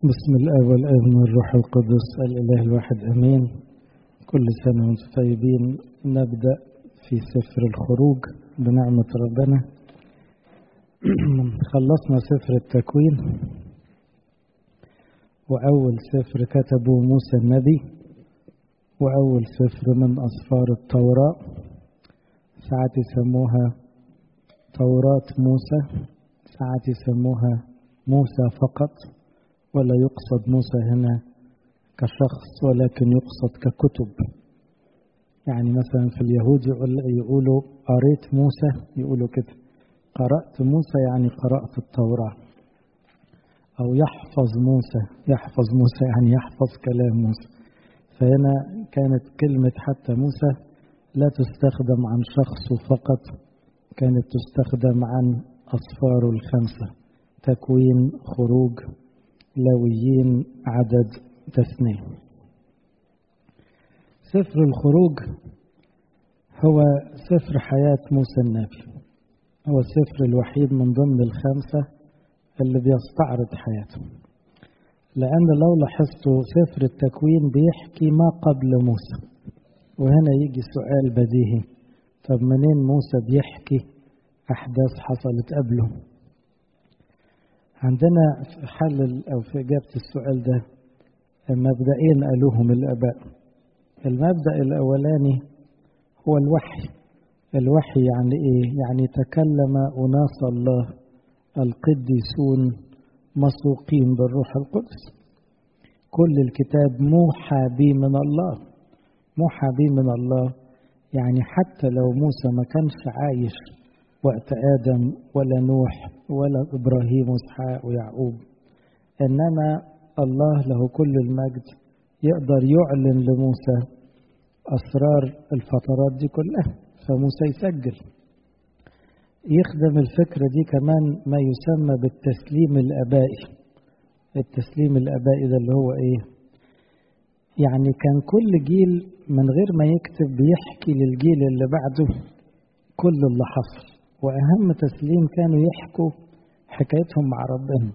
بسم الآب والابن والروح القدس الإله الواحد أمين كل سنة وانتم طيبين نبدأ في سفر الخروج بنعمة ربنا خلصنا سفر التكوين وأول سفر كتبه موسى النبي وأول سفر من أسفار التوراة ساعات يسموها توراة موسى ساعات يسموها موسى فقط ولا يقصد موسى هنا كشخص ولكن يقصد ككتب يعني مثلا في اليهود يقول يقولوا قريت موسى يقولوا كده قرأت موسى يعني قرأت التوراة أو يحفظ موسى يحفظ موسى يعني يحفظ كلام موسى فهنا كانت كلمة حتى موسى لا تستخدم عن شخص فقط كانت تستخدم عن أصفاره الخمسة تكوين خروج لويين عدد تثنية سفر الخروج هو سفر حياة موسى النبي هو السفر الوحيد من ضمن الخمسة اللي بيستعرض حياته لأن لو لاحظتوا سفر التكوين بيحكي ما قبل موسى وهنا يجي سؤال بديهي طب منين موسى بيحكي أحداث حصلت قبله عندنا في حل أو في إجابة السؤال ده مبدئين قالوهم الآباء المبدأ الأولاني هو الوحي الوحي يعني إيه؟ يعني تكلم أناس الله القديسون مسوقين بالروح القدس كل الكتاب موحى به من الله موحى به من الله يعني حتى لو موسى ما كانش عايش وقت آدم ولا نوح ولا إبراهيم وإسحاق ويعقوب إنما الله له كل المجد يقدر يعلن لموسى أسرار الفترات دي كلها فموسى يسجل يخدم الفكرة دي كمان ما يسمى بالتسليم الأبائي التسليم الأبائي ده اللي هو إيه يعني كان كل جيل من غير ما يكتب بيحكي للجيل اللي بعده كل اللي حصل وأهم تسليم كانوا يحكوا حكايتهم مع ربنا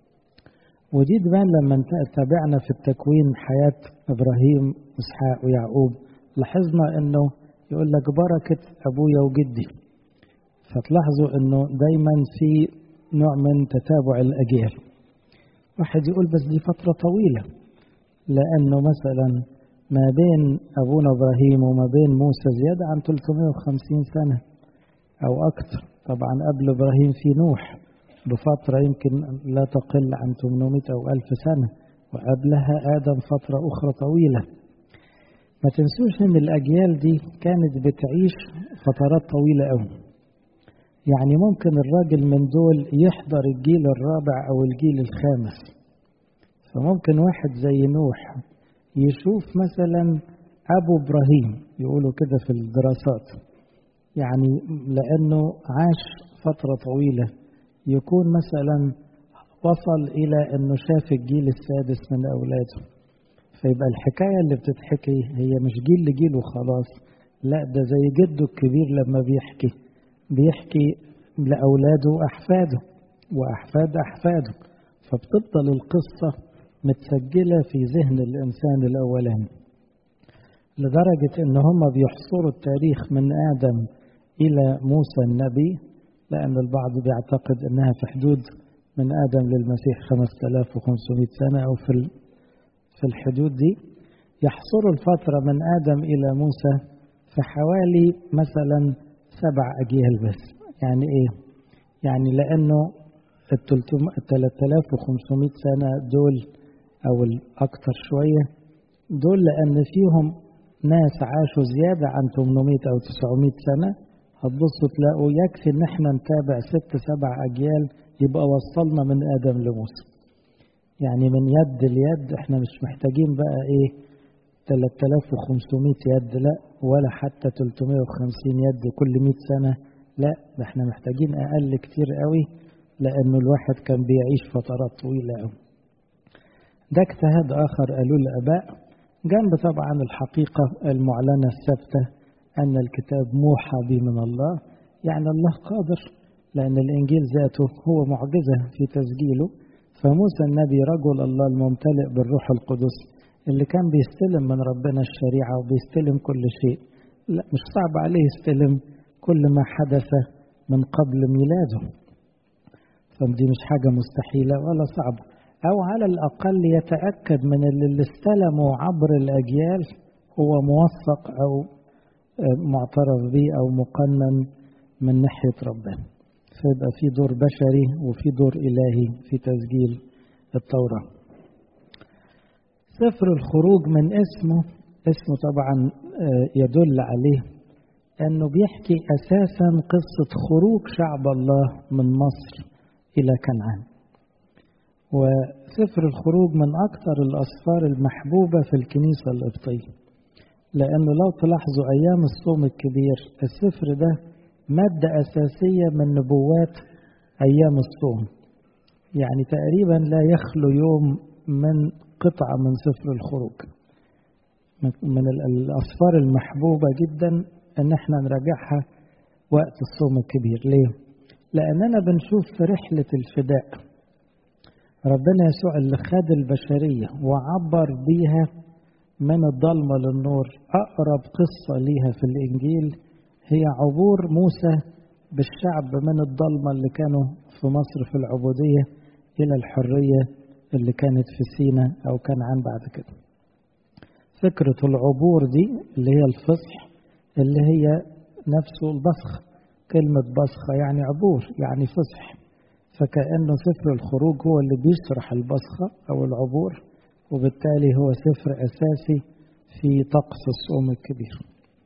ودي تبان لما تابعنا في التكوين حياة إبراهيم وإسحاق ويعقوب لاحظنا إنه يقول لك بركة أبويا وجدي فتلاحظوا إنه دايما في نوع من تتابع الأجيال واحد يقول بس دي فترة طويلة لأنه مثلا ما بين أبونا إبراهيم وما بين موسى زيادة عن 350 سنة أو أكثر طبعا قبل إبراهيم في نوح بفترة يمكن لا تقل عن 800 أو 1000 سنة وقبلها آدم فترة أخرى طويلة ما تنسوش إن الأجيال دي كانت بتعيش فترات طويلة أوي يعني ممكن الراجل من دول يحضر الجيل الرابع أو الجيل الخامس فممكن واحد زي نوح يشوف مثلا أبو إبراهيم يقولوا كده في الدراسات يعني لأنه عاش فترة طويلة يكون مثلا وصل إلى أنه شاف الجيل السادس من أولاده فيبقى الحكاية اللي بتتحكي هي مش جيل لجيل وخلاص لا ده زي جده الكبير لما بيحكي بيحكي لأولاده وأحفاده وأحفاد أحفاده فبتفضل القصة متسجلة في ذهن الإنسان الأولاني لدرجة إن هم بيحصروا التاريخ من آدم إلى موسى النبي لأن البعض بيعتقد أنها في حدود من آدم للمسيح 5500 سنة أو في في الحدود دي يحصروا الفترة من آدم إلى موسى في حوالي مثلا سبع أجيال بس يعني إيه؟ يعني لأنه ال 3500 سنة دول أو الأكثر شوية دول لأن فيهم ناس عاشوا زيادة عن 800 أو 900 سنة هتبصوا تلاقوا يكفي إن احنا نتابع ست سبع أجيال يبقى وصلنا من آدم لموسى. يعني من يد ليد احنا مش محتاجين بقى إيه 3500 يد لا ولا حتى 350 يد كل 100 سنة لا ده احنا محتاجين أقل كتير قوي لأنه الواحد كان بيعيش فترات طويلة قوي. ده اجتهاد آخر قالوه الآباء جنب طبعا الحقيقة المعلنة الثابتة أن الكتاب موحى به من الله يعني الله قادر لأن الإنجيل ذاته هو معجزة في تسجيله فموسى النبي رجل الله الممتلئ بالروح القدس اللي كان بيستلم من ربنا الشريعة وبيستلم كل شيء لا مش صعب عليه يستلم كل ما حدث من قبل ميلاده فدي مش حاجة مستحيلة ولا صعبة أو على الأقل يتأكد من اللي استلمه عبر الأجيال هو موثق أو معترف به أو مقنن من ناحية ربنا فيبقى في دور بشري وفي دور إلهي في تسجيل التوراة سفر الخروج من اسمه اسمه طبعا يدل عليه أنه بيحكي أساسا قصة خروج شعب الله من مصر إلى كنعان وسفر الخروج من أكثر الأسفار المحبوبة في الكنيسة القبطية لأنه لو تلاحظوا أيام الصوم الكبير السفر ده مادة أساسية من نبوات أيام الصوم يعني تقريبا لا يخلو يوم من قطعة من سفر الخروج من الأسفار المحبوبة جدا أن احنا نراجعها وقت الصوم الكبير ليه؟ لأننا بنشوف في رحلة الفداء ربنا يسوع اللي خد البشرية وعبر بيها من الضلمة للنور أقرب قصة ليها في الإنجيل هي عبور موسى بالشعب من الضلمة اللي كانوا في مصر في العبودية إلى الحرية اللي كانت في سينا أو كنعان بعد كده فكرة العبور دي اللي هي الفصح اللي هي نفسه البصخ كلمة بصخة يعني عبور يعني فصح فكأنه سفر الخروج هو اللي بيشرح البصخة أو العبور وبالتالي هو سفر أساسي في طقس الصوم الكبير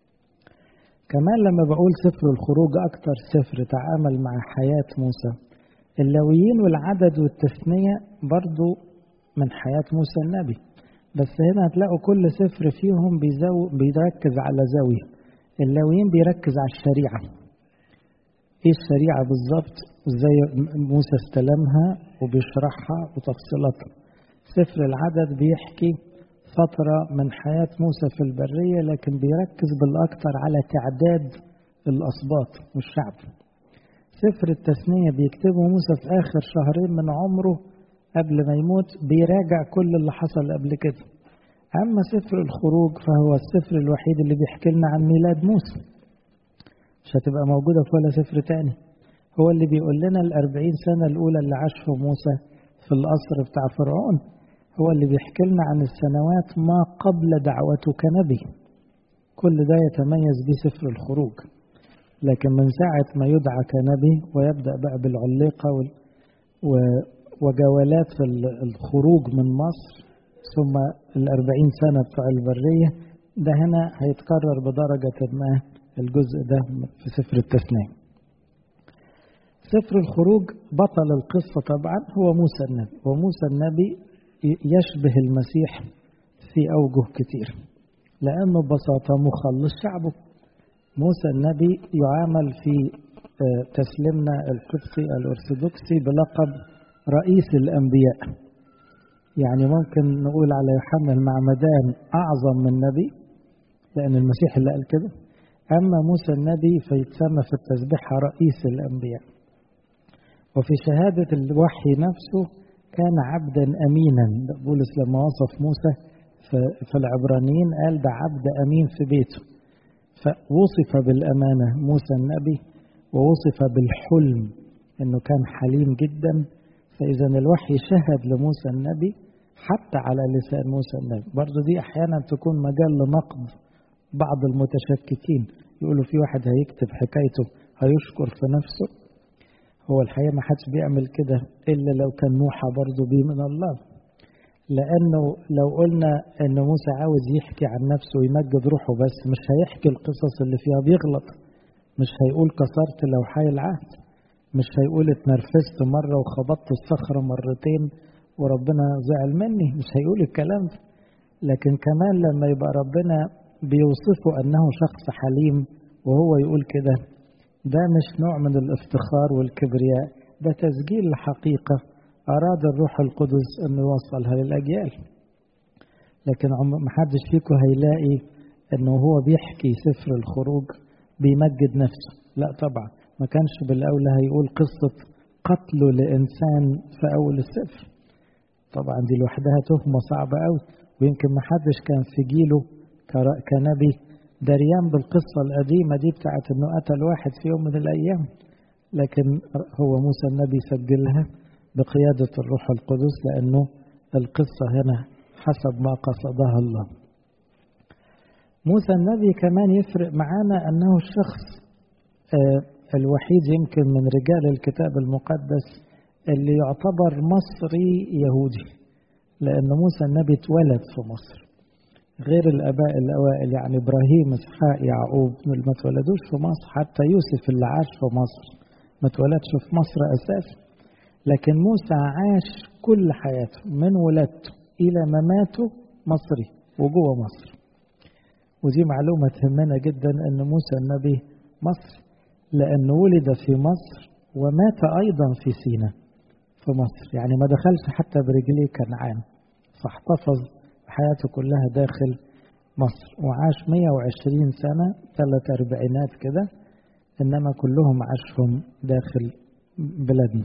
كمان لما بقول سفر الخروج أكتر سفر تعامل مع حياة موسى اللويين والعدد والتثنية برضو من حياة موسى النبي بس هنا هتلاقوا كل سفر فيهم بيزو بيركز على زاوية اللويين بيركز على الشريعة ايه الشريعة بالظبط ازاي موسى استلمها وبيشرحها وتفصيلاتها سفر العدد بيحكي فترة من حياة موسى في البرية لكن بيركز بالأكثر على تعداد الأسباط والشعب سفر التثنية بيكتبه موسى في آخر شهرين من عمره قبل ما يموت بيراجع كل اللي حصل قبل كده أما سفر الخروج فهو السفر الوحيد اللي بيحكي لنا عن ميلاد موسى مش هتبقى موجودة في ولا سفر تاني هو اللي بيقول لنا الأربعين سنة الأولى اللي عاشهم موسى في القصر بتاع فرعون هو اللي بيحكي لنا عن السنوات ما قبل دعوته كنبي كل ده يتميز به سفر الخروج لكن من ساعة ما يدعى كنبي ويبدأ بقى بالعليقة وال... و... وجولات في الخروج من مصر ثم الأربعين سنة بتوع البرية ده هنا هيتكرر بدرجة ما الجزء ده في سفر التثنية سفر الخروج بطل القصة طبعا هو موسى النبي وموسى النبي يشبه المسيح في أوجه كتير لأنه ببساطة مخلص شعبه موسى النبي يعامل في تسليمنا القبطي الأرثوذكسي بلقب رئيس الأنبياء يعني ممكن نقول على يوحنا المعمدان أعظم من نبي لأن المسيح اللي قال كده أما موسى النبي فيتسمى في التسبيحة رئيس الأنبياء وفي شهادة الوحي نفسه كان عبدا أمينا بولس لما وصف موسى في العبرانيين قال ده عبد أمين في بيته فوصف بالأمانة موسى النبي ووصف بالحلم أنه كان حليم جدا فإذا الوحي شهد لموسى النبي حتى على لسان موسى النبي برضو دي أحيانا تكون مجال لنقد بعض المتشككين يقولوا في واحد هيكتب حكايته هيشكر في نفسه هو الحقيقة ما حدش بيعمل كده إلا لو كان موحى برضه بيه من الله لأنه لو قلنا إن موسى عاوز يحكي عن نفسه ويمجد روحه بس مش هيحكي القصص اللي فيها بيغلط مش هيقول كسرت لوحي العهد مش هيقول اتنرفزت مرة وخبطت الصخرة مرتين وربنا زعل مني مش هيقول الكلام ده لكن كمان لما يبقى ربنا بيوصفه أنه شخص حليم وهو يقول كده ده مش نوع من الافتخار والكبرياء ده تسجيل الحقيقة أراد الروح القدس أن يوصلها للأجيال لكن محدش فيكم هيلاقي أنه هو بيحكي سفر الخروج بيمجد نفسه لا طبعا ما كانش بالأولى هيقول قصة قتله لإنسان في أول السفر طبعا دي لوحدها تهمة صعبة قوي ويمكن ما حدش كان في جيله كنبي دريان بالقصة القديمة دي بتاعت انه قتل واحد في يوم من الايام لكن هو موسى النبي سجلها بقيادة الروح القدس لانه القصة هنا حسب ما قصدها الله موسى النبي كمان يفرق معانا انه الشخص الوحيد يمكن من رجال الكتاب المقدس اللي يعتبر مصري يهودي لأن موسى النبي اتولد في مصر غير الآباء الأوائل يعني إبراهيم إسحاق يعقوب ما اتولدوش في مصر حتى يوسف اللي عاش في مصر ما اتولدش في مصر أساسا لكن موسى عاش كل حياته من ولادته إلى مماته مصري وجوه مصر ودي معلومة تهمنا جدا أن موسى النبي مصري لأنه ولد في مصر ومات أيضا في سينا في مصر يعني ما دخلش حتى برجليه كنعان فاحتفظ حياته كلها داخل مصر وعاش 120 سنة ثلاث أربعينات كده إنما كلهم عاشهم داخل بلادنا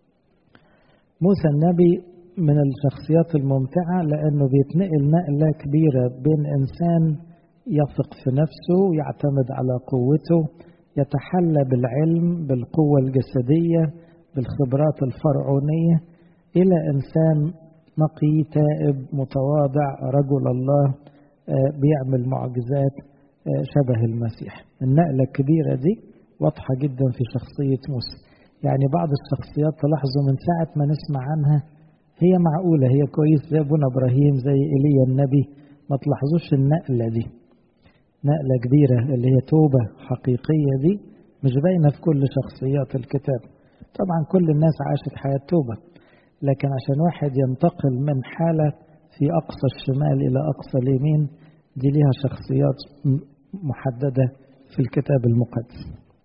موسى النبي من الشخصيات الممتعة لأنه بيتنقل نقلة كبيرة بين إنسان يثق في نفسه يعتمد على قوته يتحلى بالعلم بالقوة الجسدية بالخبرات الفرعونية إلى إنسان نقي تائب متواضع رجل الله بيعمل معجزات شبه المسيح النقلة الكبيرة دي واضحة جدا في شخصية موسى يعني بعض الشخصيات تلاحظوا من ساعة ما نسمع عنها هي معقولة هي كويس زي أبونا إبراهيم زي إيليا النبي ما تلاحظوش النقلة دي نقلة كبيرة اللي هي توبة حقيقية دي مش باينة في كل شخصيات الكتاب طبعا كل الناس عاشت حياة توبة لكن عشان واحد ينتقل من حالة في أقصى الشمال إلى أقصى اليمين دي ليها شخصيات محددة في الكتاب المقدس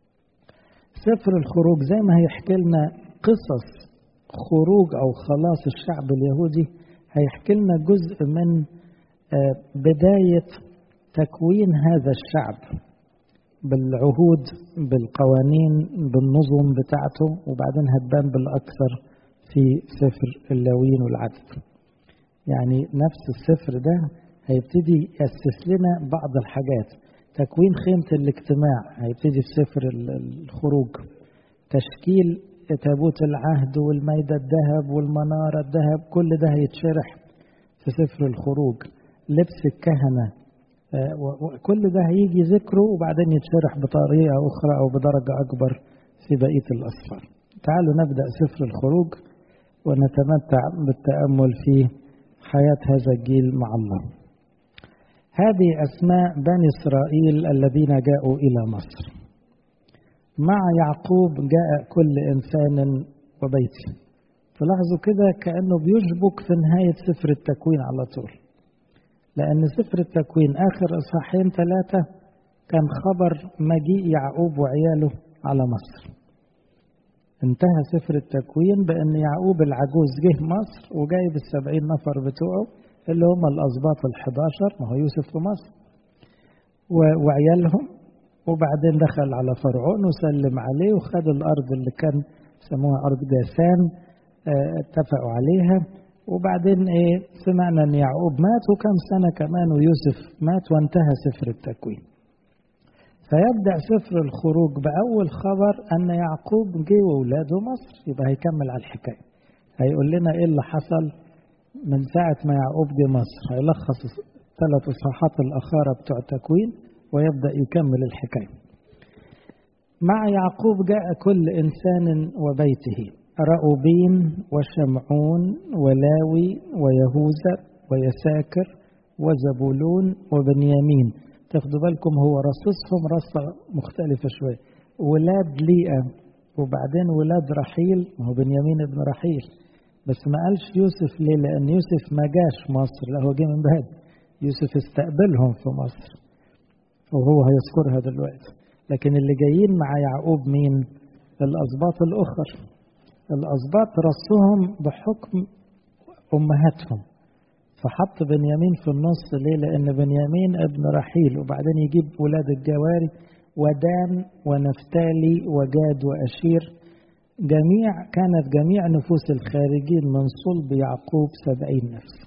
سفر الخروج زي ما هيحكي لنا قصص خروج أو خلاص الشعب اليهودي هيحكي لنا جزء من بداية تكوين هذا الشعب بالعهود بالقوانين بالنظم بتاعته وبعدين هتبان بالأكثر في سفر اللاويين والعدد يعني نفس السفر ده هيبتدي يأسس لنا بعض الحاجات تكوين خيمة الاجتماع هيبتدي في سفر الخروج تشكيل تابوت العهد والميدة الذهب والمنارة الذهب كل ده هيتشرح في سفر الخروج لبس الكهنة كل ده هيجي ذكره وبعدين يتشرح بطريقة أخرى أو بدرجة أكبر في بقية الأسفار تعالوا نبدأ سفر الخروج ونتمتع بالتأمل في حياة هذا الجيل مع الله هذه أسماء بني إسرائيل الذين جاءوا إلى مصر مع يعقوب جاء كل إنسان وبيته تلاحظوا كده كأنه بيشبك في نهاية سفر التكوين على طول لأن سفر التكوين آخر إصحاحين ثلاثة كان خبر مجيء يعقوب وعياله على مصر انتهى سفر التكوين بأن يعقوب العجوز جه مصر وجايب السبعين نفر بتوعه اللي هم الأسباط الحداشر ما هو يوسف في مصر وعيالهم وبعدين دخل على فرعون وسلم عليه وخد الأرض اللي كان سموها أرض جاسان اه اتفقوا عليها وبعدين ايه سمعنا ان يعقوب مات وكم سنة كمان ويوسف مات وانتهى سفر التكوين فيبدأ سفر الخروج بأول خبر أن يعقوب جه وولاده مصر يبقى هيكمل على الحكاية هيقول لنا إيه اللي حصل من ساعة ما يعقوب جه مصر هيلخص ثلاث إصحاحات الأخارة بتوع التكوين ويبدأ يكمل الحكاية مع يعقوب جاء كل إنسان وبيته رأوبين وشمعون ولاوي ويهوذا ويساكر وزبولون وبنيامين تاخدوا بالكم هو رصصهم رصة مختلفة شوية ولاد ليئة وبعدين ولاد رحيل ما هو بنيامين ابن رحيل بس ما قالش يوسف ليه لأن يوسف ما جاش مصر لا هو جه من بعد يوسف استقبلهم في مصر وهو هيذكرها دلوقتي لكن اللي جايين مع يعقوب مين الأسباط الأخر الأسباط رصهم بحكم أمهاتهم فحط بنيامين في النص ليه لأن بنيامين ابن رحيل وبعدين يجيب ولاد الجواري ودان ونفتالي وجاد وأشير جميع كانت جميع نفوس الخارجين من صلب يعقوب سبعين نفس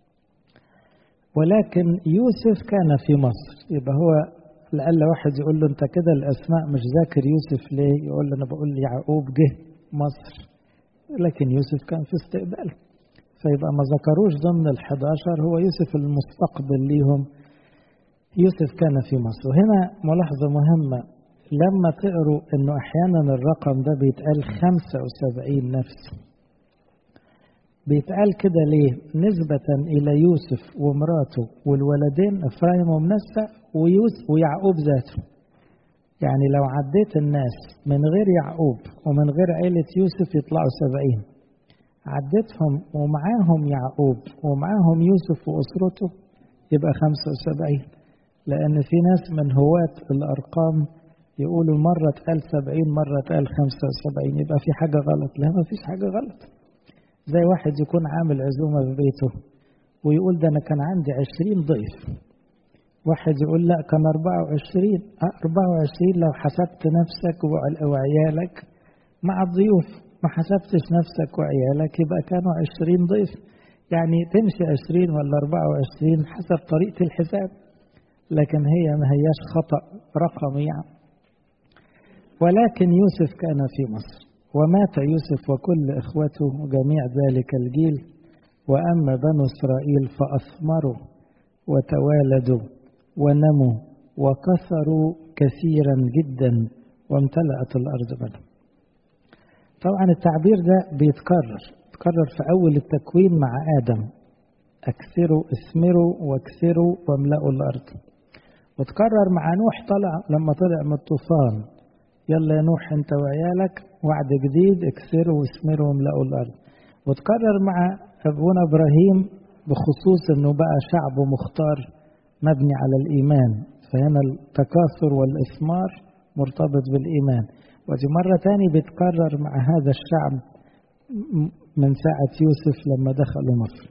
ولكن يوسف كان في مصر يبقى هو لعل واحد يقول له انت كده الاسماء مش ذاكر يوسف ليه يقول له انا بقول يعقوب جه مصر لكن يوسف كان في استقبال فيبقى ما ذكروش ضمن ال11 هو يوسف المستقبل ليهم يوسف كان في مصر وهنا ملاحظة مهمة لما تقروا انه احيانا الرقم ده بيتقال 75 نفس بيتقال كده ليه نسبة الى يوسف ومراته والولدين افرايم ومنسى ويوسف ويعقوب ذاته يعني لو عديت الناس من غير يعقوب ومن غير عيلة يوسف يطلعوا سبعين عديتهم ومعاهم يعقوب ومعاهم يوسف وأسرته يبقى خمسة وسبعين لأن في ناس من هواة الأرقام يقولوا مرة اتقال سبعين مرة اتقال خمسة وسبعين يبقى في حاجة غلط لا ما فيش حاجة غلط زي واحد يكون عامل عزومة في بيته ويقول ده أنا كان عندي عشرين ضيف واحد يقول لا كان 24 24 لو حسبت نفسك وعيالك مع الضيوف ما حسبتش نفسك وعيالك يبقى كانوا 20 ضيف يعني تمشي 20 ولا 24 حسب طريقة الحساب لكن هي ما هياش خطأ رقمي يعني. ولكن يوسف كان في مصر ومات يوسف وكل إخوته وجميع ذلك الجيل وأما بنو إسرائيل فأثمروا وتوالدوا ونموا وكثروا كثيرا جدا وامتلأت الأرض منهم طبعا التعبير ده بيتكرر يتكرر في أول التكوين مع آدم أكثروا اثمروا واكثروا واملأوا الأرض وتكرر مع نوح طلع لما طلع من الطوفان يلا يا نوح انت وعيالك وعد جديد اكثروا واثمروا واملأوا الأرض وتكرر مع أبونا إبراهيم بخصوص أنه بقى شعب مختار مبني على الإيمان فهنا التكاثر والإثمار مرتبط بالإيمان ودي مرة تاني بتكرر مع هذا الشعب من ساعة يوسف لما دخلوا مصر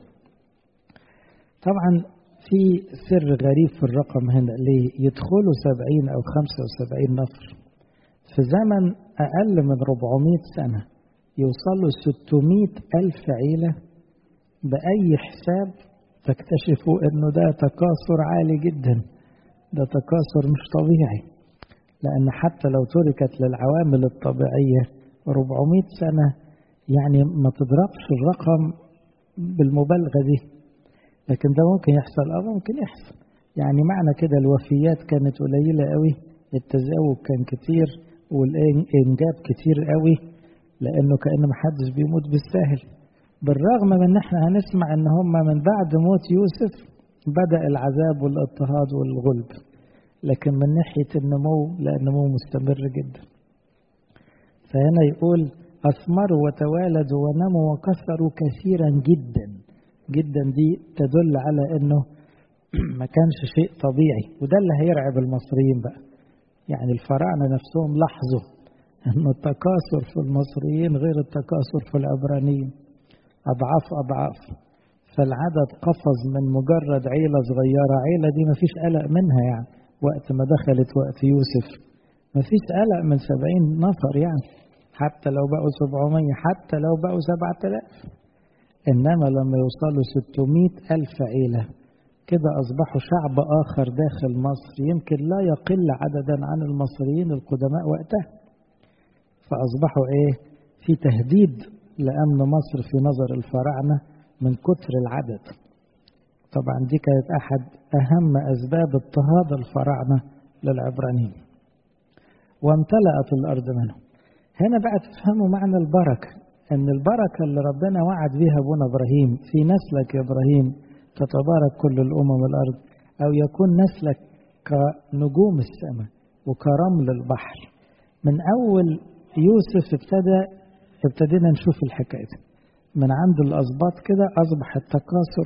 طبعا في سر غريب في الرقم هنا ليه يدخلوا سبعين أو خمسة وسبعين نفر في زمن أقل من 400 سنة يوصلوا 600 ألف عيلة بأي حساب تكتشفوا أنه ده تكاثر عالي جدا ده تكاثر مش طبيعي لأن حتى لو تركت للعوامل الطبيعية 400 سنة يعني ما تضربش الرقم بالمبالغة دي لكن ده ممكن يحصل اه ممكن يحصل يعني معنى كده الوفيات كانت قليلة قوي التزاوج كان كتير والإنجاب كتير قوي لأنه كأن محدش بيموت بالساهل بالرغم من ان احنا هنسمع ان هم من بعد موت يوسف بدأ العذاب والاضطهاد والغلب لكن من ناحية النمو لا النمو مستمر جدا فهنا يقول أثمروا وتوالدوا ونموا وكثروا كثيرا جدا جدا دي تدل على انه ما كانش شيء طبيعي وده اللي هيرعب المصريين بقى يعني الفراعنة نفسهم لاحظوا ان التكاثر في المصريين غير التكاثر في العبرانيين أضعاف أضعاف فالعدد قفز من مجرد عيلة صغيرة عيلة دي ما فيش قلق منها يعني وقت ما دخلت وقت يوسف ما فيش قلق من سبعين نفر يعني حتى لو بقوا سبعمية حتى لو بقوا سبعة آلاف إنما لما يوصلوا ستمائة ألف عيلة كده أصبحوا شعب آخر داخل مصر يمكن لا يقل عددا عن المصريين القدماء وقتها فأصبحوا إيه في تهديد لأمن مصر في نظر الفراعنة من كتر العدد طبعا دي كانت أحد أهم أسباب اضطهاد الفراعنة للعبرانيين وامتلأت الأرض منهم هنا بقى تفهموا معنى البركة أن البركة اللي ربنا وعد بها أبونا إبراهيم في نسلك يا إبراهيم تتبارك كل الأمم الأرض أو يكون نسلك كنجوم السماء وكرمل البحر من أول يوسف ابتدى ابتدينا نشوف الحكاية دي من عند الأسباط كده أصبح التكاثر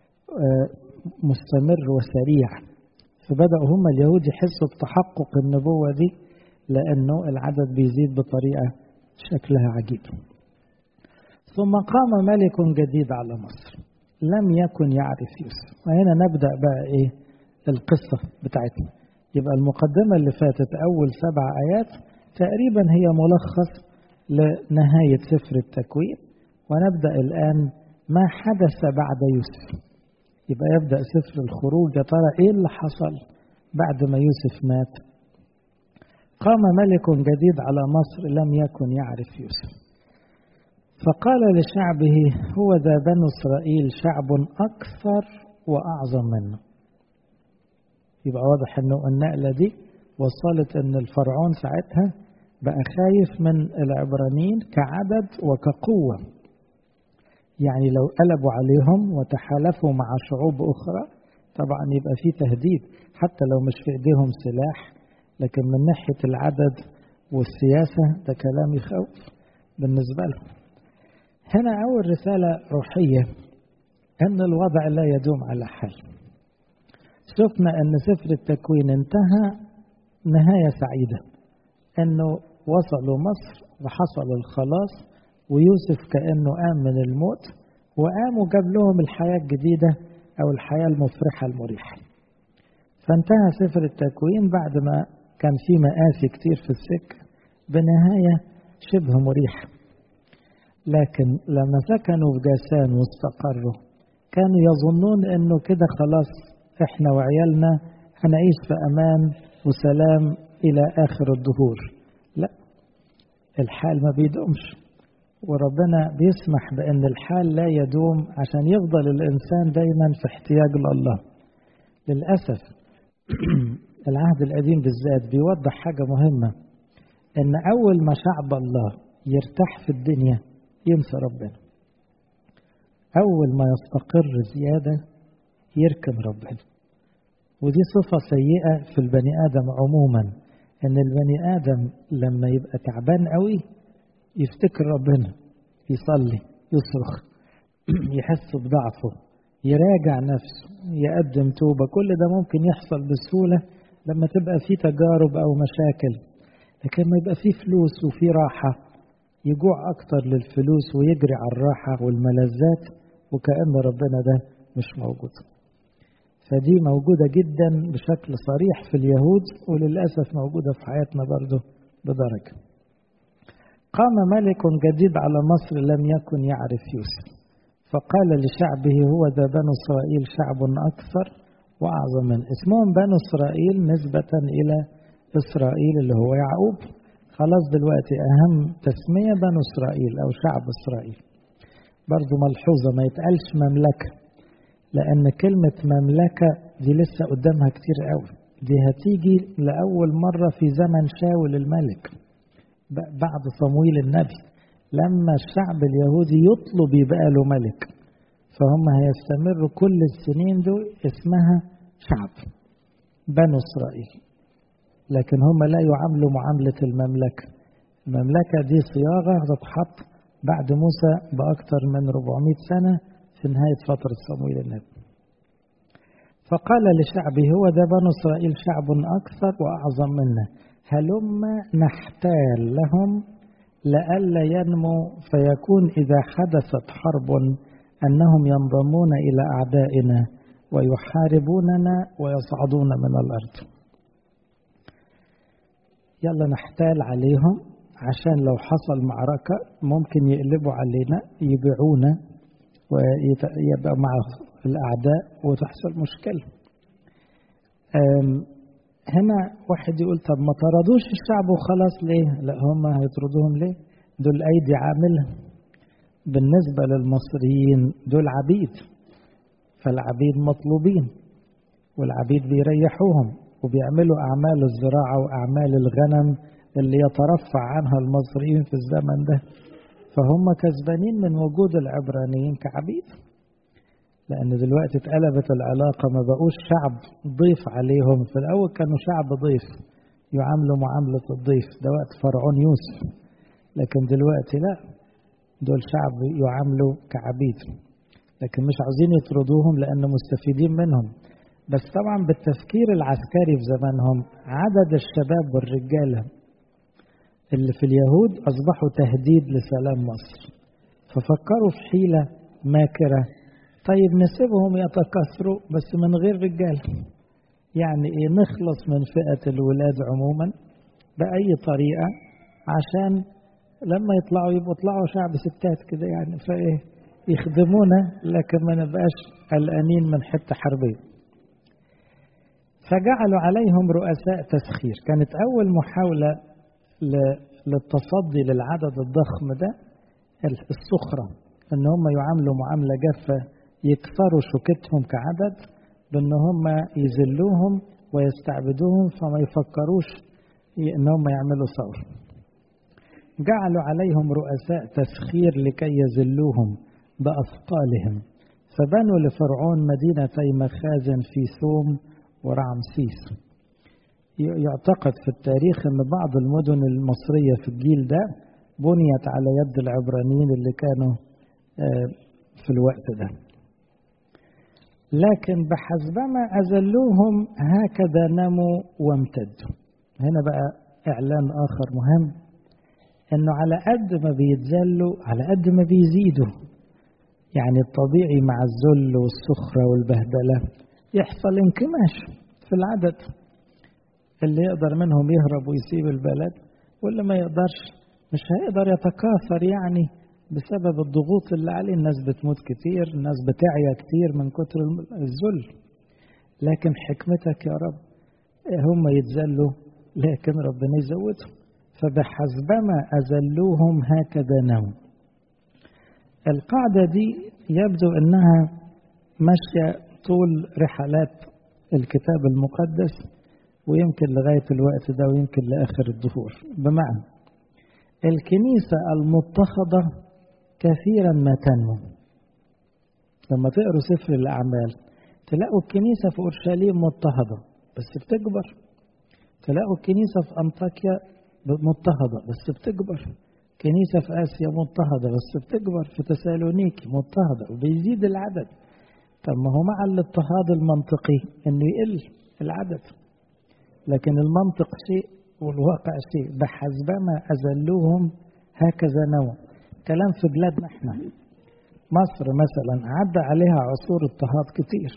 مستمر وسريع فبدأوا هم اليهود يحسوا بتحقق النبوة دي لأنه العدد بيزيد بطريقة شكلها عجيب ثم قام ملك جديد على مصر لم يكن يعرف يوسف وهنا نبدأ بقى إيه القصة بتاعتنا يبقى المقدمة اللي فاتت أول سبع آيات تقريبا هي ملخص لنهاية سفر التكوين ونبدأ الآن ما حدث بعد يوسف يبقى يبدأ سفر الخروج يا ترى إيه اللي حصل بعد ما يوسف مات قام ملك جديد على مصر لم يكن يعرف يوسف فقال لشعبه هو ذا بنو إسرائيل شعب أكثر وأعظم منه يبقى واضح أنه النقلة دي وصلت أن الفرعون ساعتها بقى خايف من العبرانيين كعدد وكقوة يعني لو قلبوا عليهم وتحالفوا مع شعوب أخرى طبعا يبقى في تهديد حتى لو مش في إيديهم سلاح لكن من ناحية العدد والسياسة ده كلام يخوف بالنسبة لهم هنا أول رسالة روحية أن الوضع لا يدوم على حال شفنا أن سفر التكوين انتهى نهاية سعيدة أنه وصلوا مصر وحصل الخلاص ويوسف كأنه قام من الموت وقام وجاب لهم الحياة الجديدة أو الحياة المفرحة المريحة فانتهى سفر التكوين بعد ما كان في مآسي كتير في السكة بنهاية شبه مريحة لكن لما سكنوا في جاسان واستقروا كانوا يظنون انه كده خلاص احنا وعيالنا هنعيش في امان وسلام الى اخر الدهور لا الحال ما بيدومش وربنا بيسمح بان الحال لا يدوم عشان يفضل الانسان دايما في احتياج لله للاسف العهد القديم بالذات بيوضح حاجه مهمه ان اول ما شعب الله يرتاح في الدنيا ينسى ربنا أول ما يستقر زيادة يركن ربنا ودي صفة سيئة في البني آدم عموما إن البني آدم لما يبقى تعبان قوي يفتكر ربنا يصلي يصرخ يحس بضعفه يراجع نفسه يقدم توبة كل ده ممكن يحصل بسهولة لما تبقى في تجارب أو مشاكل لكن ما يبقى في فلوس وفي راحة يجوع أكتر للفلوس ويجري على الراحة والملذات وكأن ربنا ده مش موجود فدي موجودة جدا بشكل صريح في اليهود وللأسف موجودة في حياتنا برضه بدرجة قام ملك جديد على مصر لم يكن يعرف يوسف فقال لشعبه هو ذا بنو إسرائيل شعب أكثر وأعظم من اسمهم بنو إسرائيل نسبة إلى إسرائيل اللي هو يعقوب خلاص دلوقتي أهم تسمية بنو إسرائيل أو شعب إسرائيل برضو ملحوظة ما يتقالش مملكة لأن كلمة مملكة دي لسه قدامها كتير قوي دي هتيجي لأول مرة في زمن شاول الملك بعد صمويل النبي لما الشعب اليهودي يطلب يبقى له ملك فهم هيستمروا كل السنين دول اسمها شعب بنو إسرائيل لكن هم لا يعاملوا معاملة المملكة المملكة دي صياغة تتحط بعد موسى بأكثر من 400 سنة في نهاية فترة صمويل النبي فقال لشعبه هو ده بنو إسرائيل شعب أكثر وأعظم منا هلم نحتال لهم لئلا ينمو فيكون إذا حدثت حرب أنهم ينضمون إلى أعدائنا ويحاربوننا ويصعدون من الأرض يلا نحتال عليهم عشان لو حصل معركة ممكن يقلبوا علينا يبيعونا ويبقى مع الأعداء وتحصل مشكلة هنا واحد يقول طب ما طردوش الشعب وخلاص ليه لا هم هيطردوهم ليه دول أيدي عاملة بالنسبة للمصريين دول عبيد فالعبيد مطلوبين والعبيد بيريحوهم وبيعملوا أعمال الزراعة وأعمال الغنم اللي يترفع عنها المصريين في الزمن ده فهم كسبانين من وجود العبرانيين كعبيد لأن دلوقتي اتقلبت العلاقة ما بقوش شعب ضيف عليهم في الأول كانوا شعب ضيف يعاملوا معاملة الضيف ده وقت فرعون يوسف لكن دلوقتي لا دول شعب يعاملوا كعبيد لكن مش عاوزين يطردوهم لأن مستفيدين منهم بس طبعا بالتفكير العسكري في زمانهم عدد الشباب والرجالة اللي في اليهود أصبحوا تهديد لسلام مصر ففكروا في حيلة ماكرة طيب نسيبهم يتكاثروا بس من غير رجال يعني ايه نخلص من فئة الولاد عموما بأي طريقة عشان لما يطلعوا يبقوا يطلعوا شعب ستات كده يعني فايه يخدمونا لكن ما نبقاش قلقانين من حته حربيه فجعلوا عليهم رؤساء تسخير كانت اول محاوله للتصدي للعدد الضخم ده السخره ان هم يعاملوا معامله جافه يكسروا شوكتهم كعدد بان هم يذلوهم ويستعبدوهم فما يفكروش ان هم يعملوا ثوره جعلوا عليهم رؤساء تسخير لكي يذلوهم باثقالهم فبنوا لفرعون مدينتي مخازن في ثوم ورعمسيس يعتقد في التاريخ ان بعض المدن المصريه في الجيل ده بنيت على يد العبرانيين اللي كانوا في الوقت ده لكن بحسبما أذلوهم هكذا نموا وامتدوا هنا بقى إعلان آخر مهم إنه على قد ما بيتذلوا على قد ما بيزيدوا يعني الطبيعي مع الذل والسخرة والبهدلة يحصل انكماش في العدد اللي يقدر منهم يهرب ويسيب البلد واللي ما يقدرش مش هيقدر يتكاثر يعني بسبب الضغوط اللي عليه الناس بتموت كتير الناس بتعيا كتير من كتر الذل لكن حكمتك يا رب هم يتذلوا لكن ربنا يزودهم فبحسبما أذلوهم هكذا نوم القاعدة دي يبدو أنها ماشية طول رحلات الكتاب المقدس ويمكن لغاية الوقت ده ويمكن لآخر الدهور بمعنى الكنيسة المضطهدة كثيرا ما تنمو لما تقروا سفر الأعمال تلاقوا الكنيسة في أورشليم مضطهدة بس بتكبر تلاقوا الكنيسة في أنطاكيا مضطهدة بس بتكبر كنيسة في آسيا مضطهدة بس بتكبر في تسالونيكي مضطهدة وبيزيد العدد طب ما هو مع الاضطهاد المنطقي انه يقل العدد لكن المنطق شيء والواقع شيء بحسبما أذلوهم هكذا نوى كلام في بلادنا احنا مصر مثلا عدى عليها عصور اضطهاد كتير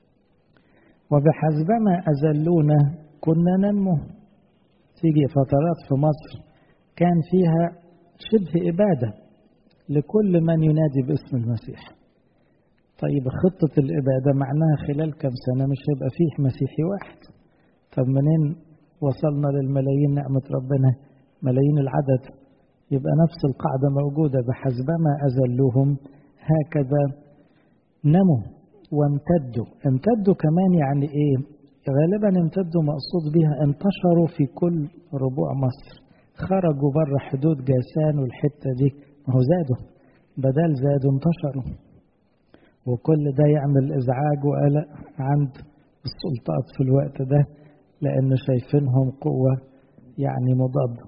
وبحسبما أذلونا كنا ننمو تيجي فترات في مصر كان فيها شبه إبادة لكل من ينادي باسم المسيح طيب خطة الإبادة معناها خلال كم سنة مش هيبقى فيه مسيحي واحد طب منين وصلنا للملايين نعمة ربنا ملايين العدد يبقى نفس القاعدة موجودة بحسبما أذلوهم هكذا نموا وامتدوا امتدوا كمان يعني ايه غالبا امتدوا مقصود بها انتشروا في كل ربوع مصر خرجوا بره حدود جاسان والحتة دي ما هو زادوا بدل زادوا انتشروا وكل ده يعمل ازعاج وقلق عند السلطات في الوقت ده لأن شايفينهم قوة يعني مضادة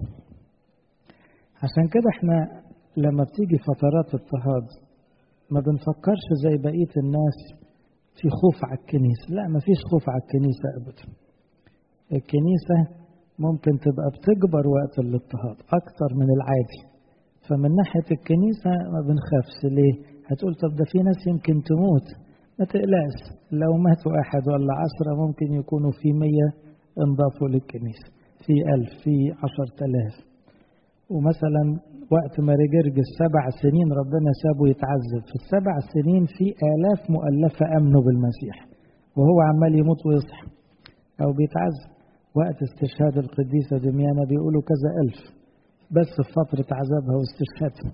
عشان كده احنا لما بتيجي فترات اضطهاد ما بنفكرش زي بقية الناس في خوف على الكنيسة لا ما فيش خوف على الكنيسة أبدا الكنيسة ممكن تبقى بتكبر وقت الاضطهاد أكتر من العادي فمن ناحية الكنيسة ما بنخافش ليه هتقول طب ده في ناس يمكن تموت ما تقلقش لو مات واحد ولا عشرة ممكن يكونوا في مية انضافوا للكنيسة في ألف في عشر تلاف ومثلا وقت ما رجرجس سبع سنين ربنا سابه يتعذب في السبع سنين في آلاف مؤلفة أمنوا بالمسيح وهو عمال يموت ويصحى أو بيتعذب وقت استشهاد القديسة دميانة بيقولوا كذا ألف بس في فترة عذابها واستشهادها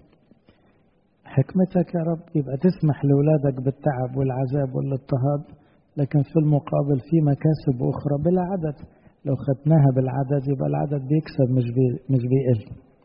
حكمتك يا رب يبقى تسمح لأولادك بالتعب والعذاب والاضطهاد لكن في المقابل في مكاسب أخرى بلا عدد لو خدناها بالعدد يبقى العدد بيكسب مش بي مش بيقل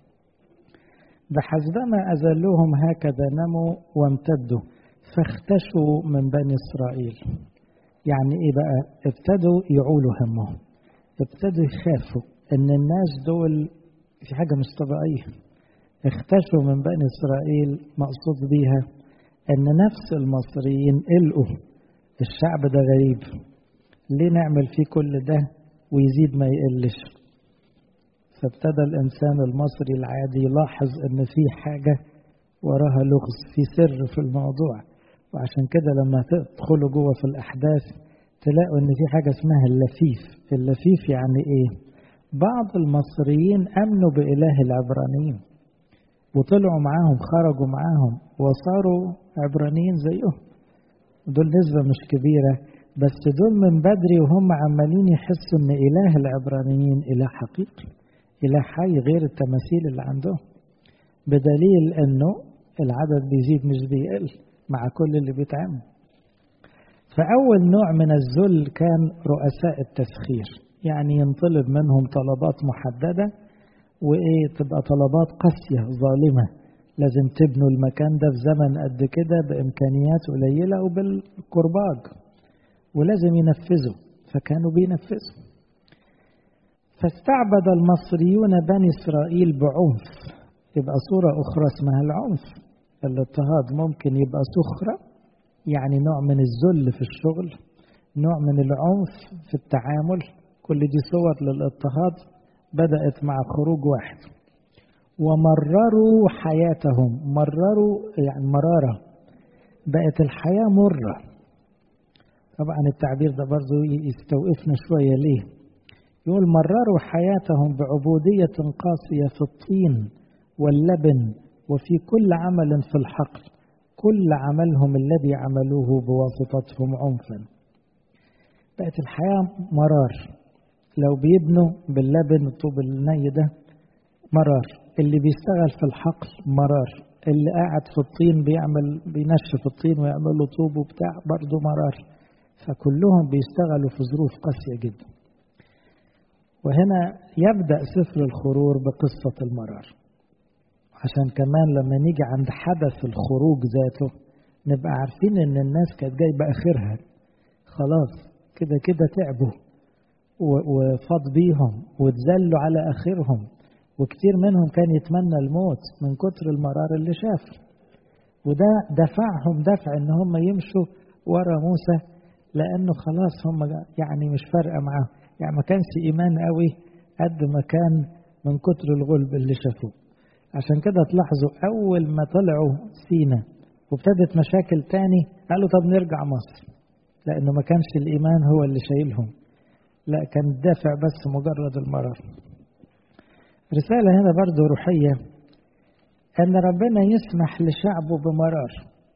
بحسبما أذلوهم هكذا نموا وامتدوا فاختشوا من بني إسرائيل يعني إيه بقى ابتدوا يعولوا همهم ابتدوا يخافوا إن الناس دول في حاجة مش طبيعية اختشوا من بني إسرائيل مقصود بيها أن نفس المصريين قلقوا الشعب ده غريب ليه نعمل فيه كل ده ويزيد ما يقلش فابتدى الإنسان المصري العادي يلاحظ أن في حاجة وراها لغز في سر في الموضوع وعشان كده لما تدخلوا جوه في الأحداث تلاقوا أن في حاجة اسمها اللفيف اللفيف يعني إيه؟ بعض المصريين أمنوا بإله العبرانيين وطلعوا معاهم خرجوا معاهم وصاروا عبرانيين زيهم دول نسبة مش كبيرة بس دول من بدري وهم عمالين يحسوا ان اله العبرانيين اله حقيقي اله حي غير التماثيل اللي عندهم بدليل انه العدد بيزيد مش بيقل مع كل اللي بيتعمل فأول نوع من الذل كان رؤساء التسخير يعني ينطلب منهم طلبات محددة وإيه تبقى طلبات قاسية ظالمة لازم تبنوا المكان ده في زمن قد كده بإمكانيات قليلة وبالقرباج ولازم ينفذوا فكانوا بينفذوا فاستعبد المصريون بني إسرائيل بعنف يبقى صورة أخرى اسمها العنف الاضطهاد ممكن يبقى سخرة يعني نوع من الذل في الشغل نوع من العنف في التعامل كل دي صور للاضطهاد بدأت مع خروج واحد ومرروا حياتهم مرروا يعني مرارة بقت الحياة مرة طبعا التعبير ده برضو يستوقفنا شوية ليه يقول مرروا حياتهم بعبودية قاسية في الطين واللبن وفي كل عمل في الحقل كل عملهم الذي عملوه بواسطتهم عنفا بقت الحياة مرار لو بيبنوا باللبن الطوب الني ده مرار اللي بيشتغل في الحقل مرار اللي قاعد في الطين بيعمل بينشف الطين ويعمل له طوب وبتاع برضه مرار فكلهم بيشتغلوا في ظروف قاسية جدا وهنا يبدأ سفر الخرور بقصة المرار عشان كمان لما نيجي عند حدث الخروج ذاته نبقى عارفين ان الناس كانت جايبه اخرها خلاص كده كده تعبوا وفاض بيهم واتذلوا على اخرهم وكتير منهم كان يتمنى الموت من كتر المرار اللي شافه وده دفعهم دفع ان هم يمشوا ورا موسى لانه خلاص هم يعني مش فارقه معاهم يعني ما كانش ايمان قوي قد ما كان من كتر الغلب اللي شافوه عشان كده تلاحظوا أول ما طلعوا سينا وابتدت مشاكل تاني قالوا طب نرجع مصر لأنه ما كانش الإيمان هو اللي شايلهم لا كان الدافع بس مجرد المرض رسالة هنا برضو روحية أن ربنا يسمح لشعبه بمرار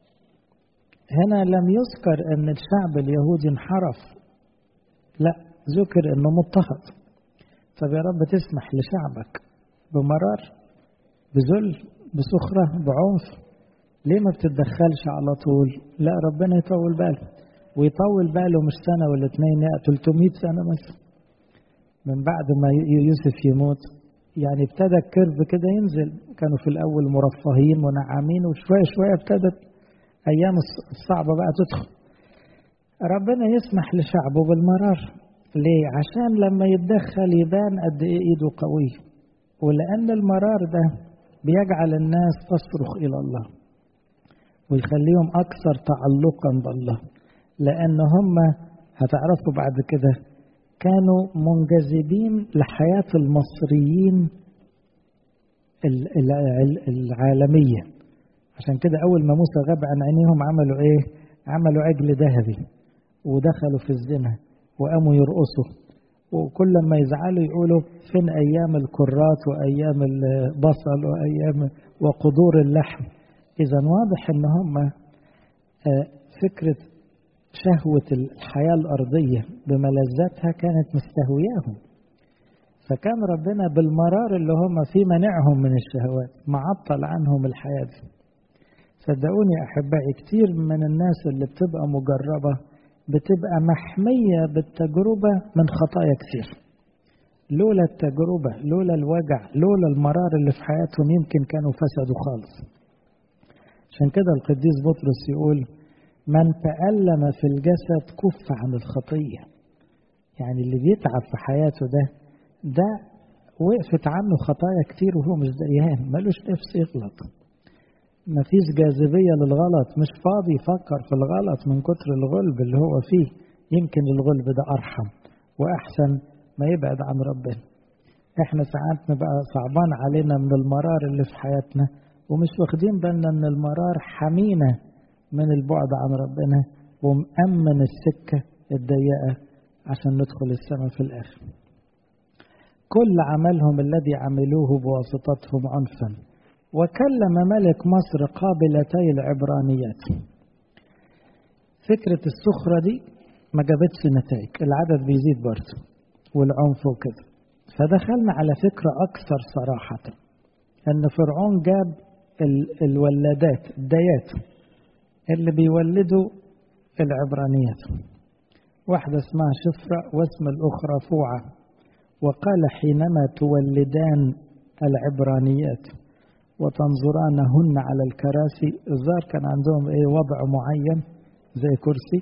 هنا لم يذكر أن الشعب اليهودي انحرف لا ذكر أنه مضطهد طب يا رب تسمح لشعبك بمرار بذل بسخرة بعنف ليه ما بتتدخلش على طول لا ربنا يطول باله ويطول باله مش سنة ولا اتنين لا 300 سنة مثلا من بعد ما يوسف يموت يعني ابتدى الكيرف كده ينزل كانوا في الأول مرفهين ونعامين وشوية شوية ابتدت أيام الصعبة بقى تدخل ربنا يسمح لشعبه بالمرار ليه؟ عشان لما يتدخل يبان قد إيه إيده قوية ولأن المرار ده بيجعل الناس تصرخ إلى الله ويخليهم أكثر تعلقا بالله لأن هم هتعرفوا بعد كده كانوا منجذبين لحياة المصريين العالمية عشان كده أول ما موسى غاب عن عينيهم عملوا إيه؟ عملوا عجل ذهبي ودخلوا في الزنا وقاموا يرقصوا وكل ما يزعلوا يقولوا فين أيام الكرات وأيام البصل وأيام وقدور اللحم إذا واضح إن هم فكرة شهوة الحياة الأرضية بملذاتها كانت مستهوياهم فكان ربنا بالمرار اللي هم فيه منعهم من الشهوات معطل عنهم الحياة دي صدقوني أحبائي كتير من الناس اللي بتبقى مجربة بتبقى محمية بالتجربة من خطايا كتير لولا التجربة لولا الوجع لولا المرار اللي في حياتهم يمكن كانوا فسدوا خالص عشان كده القديس بطرس يقول من تألم في الجسد كف عن الخطية يعني اللي بيتعب في حياته ده ده وقفت عنه خطايا كتير وهو مش دريان ملوش نفس يغلط مفيش جاذبية للغلط مش فاضي يفكر في الغلط من كتر الغلب اللي هو فيه يمكن الغلب ده أرحم وأحسن ما يبعد عن ربنا احنا ساعات نبقى صعبان علينا من المرار اللي في حياتنا ومش واخدين بالنا ان المرار حمينا من البعد عن ربنا ومأمن السكة الضيقة عشان ندخل السماء في الآخر كل عملهم الذي عملوه بواسطتهم عنفا وكلم ملك مصر قابلتي العبرانيات فكرة السخرة دي ما جابتش نتائج العدد بيزيد برضه والعنف وكده فدخلنا على فكرة أكثر صراحة أن فرعون جاب الولادات الديات اللي بيولدوا العبرانيات واحدة اسمها شفرة واسم الأخرى فوعة وقال حينما تولدان العبرانيات وتنظرانهن على الكراسي الظاهر كان عندهم ايه وضع معين زي كرسي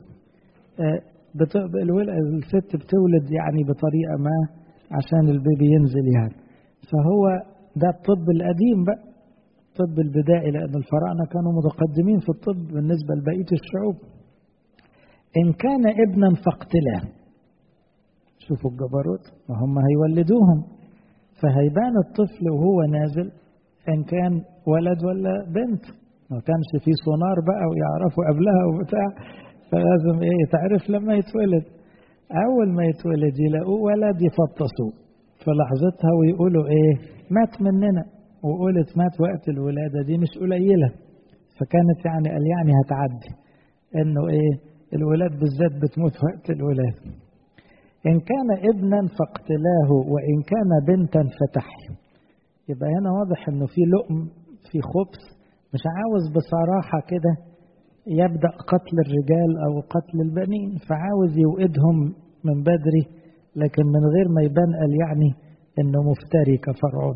آه الست بتولد يعني بطريقة ما عشان البيبي ينزل يعني فهو ده الطب القديم بقى الطب البدائي لأن الفراعنة كانوا متقدمين في الطب بالنسبة لبقية الشعوب إن كان ابنا فاقتلاه شوفوا الجبروت وهم هيولدوهم فهيبان الطفل وهو نازل إن كان ولد ولا بنت ما كانش في سونار بقى ويعرفوا قبلها وبتاع فلازم ايه تعرف لما يتولد اول ما يتولد يلاقوه ولد يفطسوه في لحظتها ويقولوا ايه مات مننا وقولت مات وقت الولاده دي مش قليله فكانت يعني قال يعني هتعدي انه ايه الولاد بالذات بتموت وقت الولاده ان كان ابنا فاقتلاه وان كان بنتا فتحي يبقى هنا واضح انه في لؤم في خبث مش عاوز بصراحه كده يبدأ قتل الرجال أو قتل البنين فعاوز يوئدهم من بدري لكن من غير ما يبان قال يعني إنه مفتري كفرعون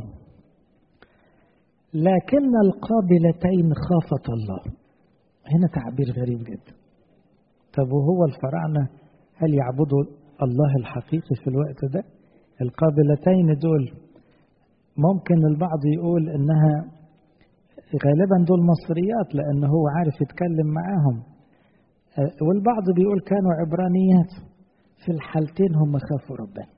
لكن القابلتين خافت الله هنا تعبير غريب جدا طب وهو الفراعنة هل يعبدوا الله الحقيقي في الوقت ده القابلتين دول ممكن البعض يقول إنها غالبا دول مصريات لأن هو عارف يتكلم معاهم والبعض بيقول كانوا عبرانيات في الحالتين هم خافوا ربنا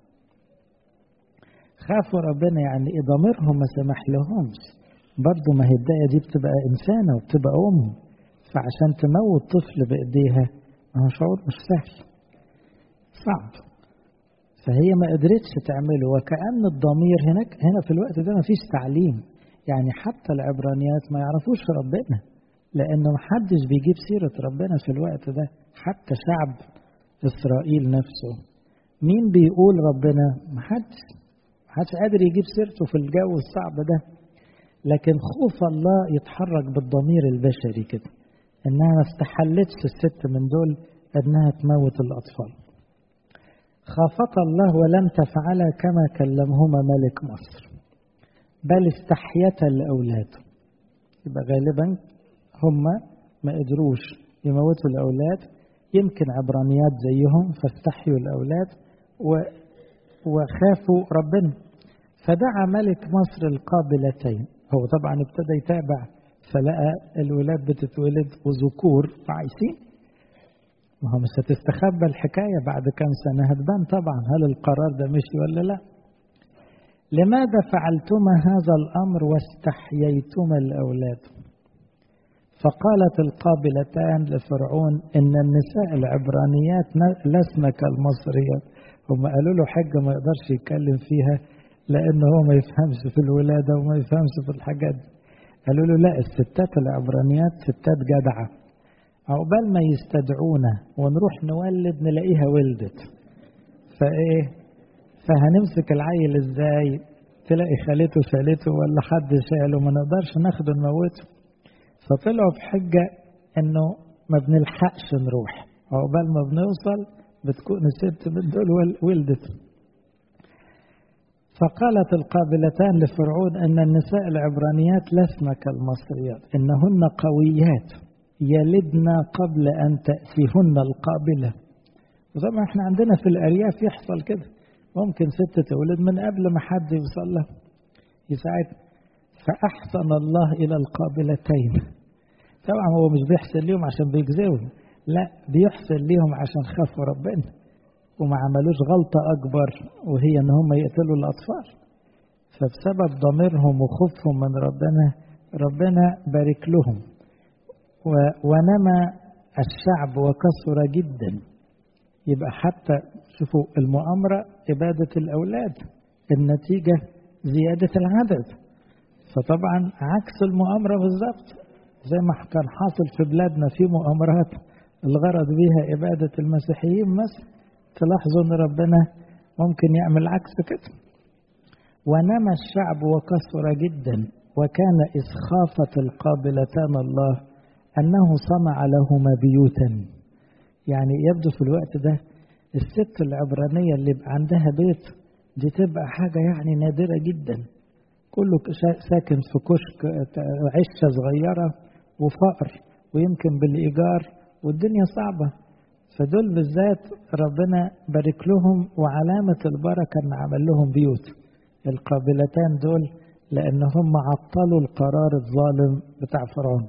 خافوا ربنا يعني إيه ضميرهم ما سمح لهمش برضه ما هي الداية دي بتبقى إنسانة وبتبقى أم فعشان تموت طفل بإيديها ما هو شعور مش سهل صعب فهي ما قدرتش تعمله وكأن الضمير هناك هنا في الوقت ده ما فيش تعليم يعني حتى العبرانيات ما يعرفوش ربنا لأنه محدش بيجيب سيرة ربنا في الوقت ده حتى شعب إسرائيل نفسه مين بيقول ربنا محدش محدش قادر يجيب سيرته في الجو الصعب ده لكن خوف الله يتحرك بالضمير البشري كده انها ما استحلتش الست من دول انها تموت الاطفال خافت الله ولم تفعل كما كلمهما ملك مصر بل استحيتا الأولاد يبقى غالبا هم ما قدروش يموتوا الأولاد يمكن عبرانيات زيهم فاستحيوا الأولاد و وخافوا ربنا فدعا ملك مصر القابلتين هو طبعا ابتدى يتابع فلقى الولاد بتتولد وذكور وعايشين ما هو مش هتستخبى الحكاية بعد كام سنة هتبان طبعا هل القرار ده مشي ولا لا لماذا فعلتما هذا الأمر واستحييتما الأولاد فقالت القابلتان لفرعون إن النساء العبرانيات لسن كالمصريات هم قالوا له حاجة ما يقدرش يتكلم فيها لأنه هو ما يفهمش في الولادة وما يفهمش في الحاجات دي قالوا له لا الستات العبرانيات ستات جدعة عقبال ما يستدعونا ونروح نولد نلاقيها ولدت فايه فهنمسك العيل ازاي تلاقي خالته شالته ولا حد شاله ما نقدرش ناخده نموته فطلعوا بحجة انه ما بنلحقش نروح عقبال ما بنوصل بتكون الست من دول ولدت فقالت القابلتان لفرعون ان النساء العبرانيات لسن كالمصريات انهن قويات يلدن قبل أن تأتيهن القابلة وطبعا احنا عندنا في الأرياف يحصل كده ممكن ست تولد من قبل ما حد يوصل لها يساعد فأحسن الله إلى القابلتين طبعا هو مش بيحسن ليهم عشان بيجزوهم لا بيحسن ليهم عشان خافوا ربنا وما عملوش غلطة أكبر وهي إن هم يقتلوا الأطفال فبسبب ضميرهم وخوفهم من ربنا ربنا بارك لهم ونمى الشعب وكثر جدا يبقى حتى شوفوا المؤامرة إبادة الأولاد النتيجة زيادة العدد فطبعا عكس المؤامرة بالظبط زي ما كان حاصل في بلادنا في مؤامرات الغرض بيها إبادة المسيحيين مثلا تلاحظوا أن ربنا ممكن يعمل عكس كده ونمى الشعب وكثر جدا وكان إذ خافت القابلتان الله أنه صنع لهما بيوتا يعني يبدو في الوقت ده الست العبرانية اللي يبقى عندها بيت دي تبقى حاجة يعني نادرة جدا كله ساكن في كشك عشة صغيرة وفقر ويمكن بالإيجار والدنيا صعبة فدول بالذات ربنا بارك لهم وعلامة البركة إن عمل لهم بيوت القابلتان دول لأن هم عطلوا القرار الظالم بتاع فرعون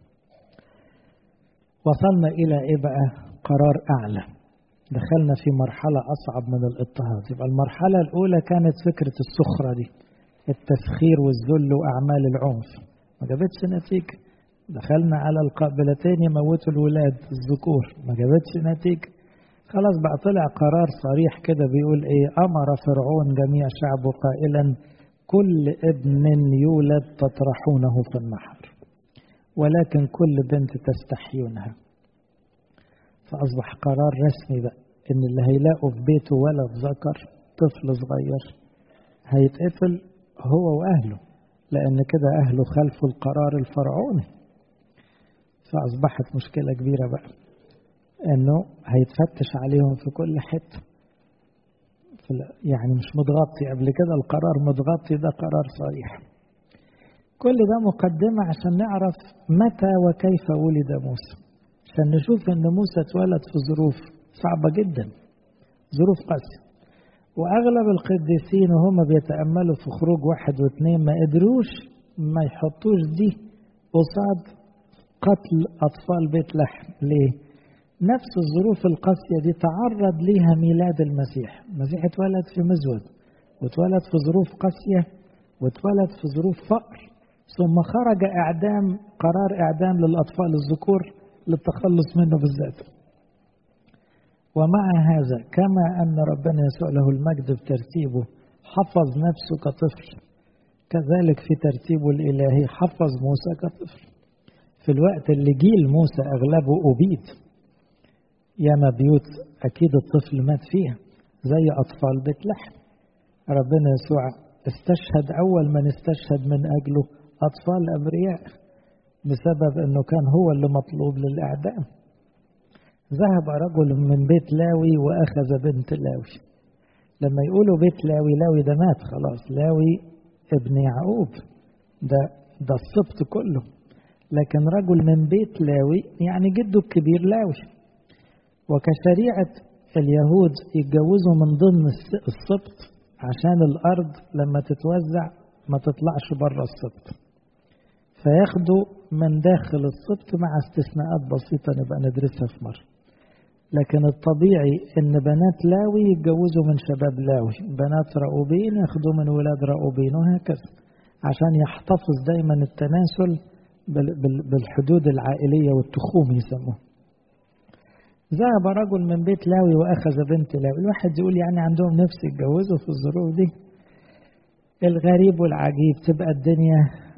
وصلنا إلى إيه بقى قرار أعلى دخلنا في مرحلة أصعب من الاضطهاد يبقى المرحلة الأولى كانت فكرة السخرة دي التسخير والذل وأعمال العنف ما جابتش نتيجة دخلنا على القابلتين يموتوا الولاد الذكور ما جابتش نتيجة خلاص بقى طلع قرار صريح كده بيقول ايه امر فرعون جميع شعبه قائلا كل ابن يولد تطرحونه في النحر ولكن كل بنت تستحيونها فاصبح قرار رسمي بقى ان اللي هيلاقوا في بيته ولد ذكر طفل صغير هيتقتل هو واهله لان كده اهله خلفوا القرار الفرعوني فاصبحت مشكله كبيره بقى انه هيتفتش عليهم في كل حته يعني مش متغطي قبل كده القرار متغطي ده قرار صريح كل ده مقدمة عشان نعرف متى وكيف ولد موسى عشان نشوف ان موسى اتولد في ظروف صعبة جدا ظروف قاسية واغلب القديسين وهم بيتأملوا في خروج واحد واثنين ما قدروش ما يحطوش دي قصاد قتل اطفال بيت لحم ليه؟ نفس الظروف القاسية دي تعرض ليها ميلاد المسيح المسيح اتولد في مزود واتولد في ظروف قاسية واتولد في ظروف فقر ثم خرج إعدام قرار إعدام للأطفال الذكور للتخلص منه بالذات ومع هذا كما أن ربنا يسوع له المجد بترتيبه حفظ نفسه كطفل كذلك في ترتيبه الإلهي حفظ موسى كطفل في الوقت اللي جيل موسى أغلبه أبيد ياما بيوت أكيد الطفل مات فيها زي أطفال بيت لحم ربنا يسوع استشهد أول من استشهد من أجله أطفال أبرياء بسبب أنه كان هو اللي مطلوب للإعدام ذهب رجل من بيت لاوي وأخذ بنت لاوي لما يقولوا بيت لاوي لاوي ده مات خلاص لاوي ابن يعقوب ده ده السبط كله لكن رجل من بيت لاوي يعني جده الكبير لاوي وكشريعة اليهود يتجوزوا من ضمن السبط عشان الأرض لما تتوزع ما تطلعش بره السبط فياخدوا من داخل السبط مع استثناءات بسيطة نبقى ندرسها في مرة لكن الطبيعي ان بنات لاوي يتجوزوا من شباب لاوي بنات رأوبين ياخدوا من ولاد رأوبين وهكذا عشان يحتفظ دايما التناسل بالحدود العائلية والتخوم يسموه ذهب رجل من بيت لاوي وأخذ بنت لاوي الواحد يقول يعني عندهم نفس يتجوزوا في الظروف دي الغريب والعجيب تبقى الدنيا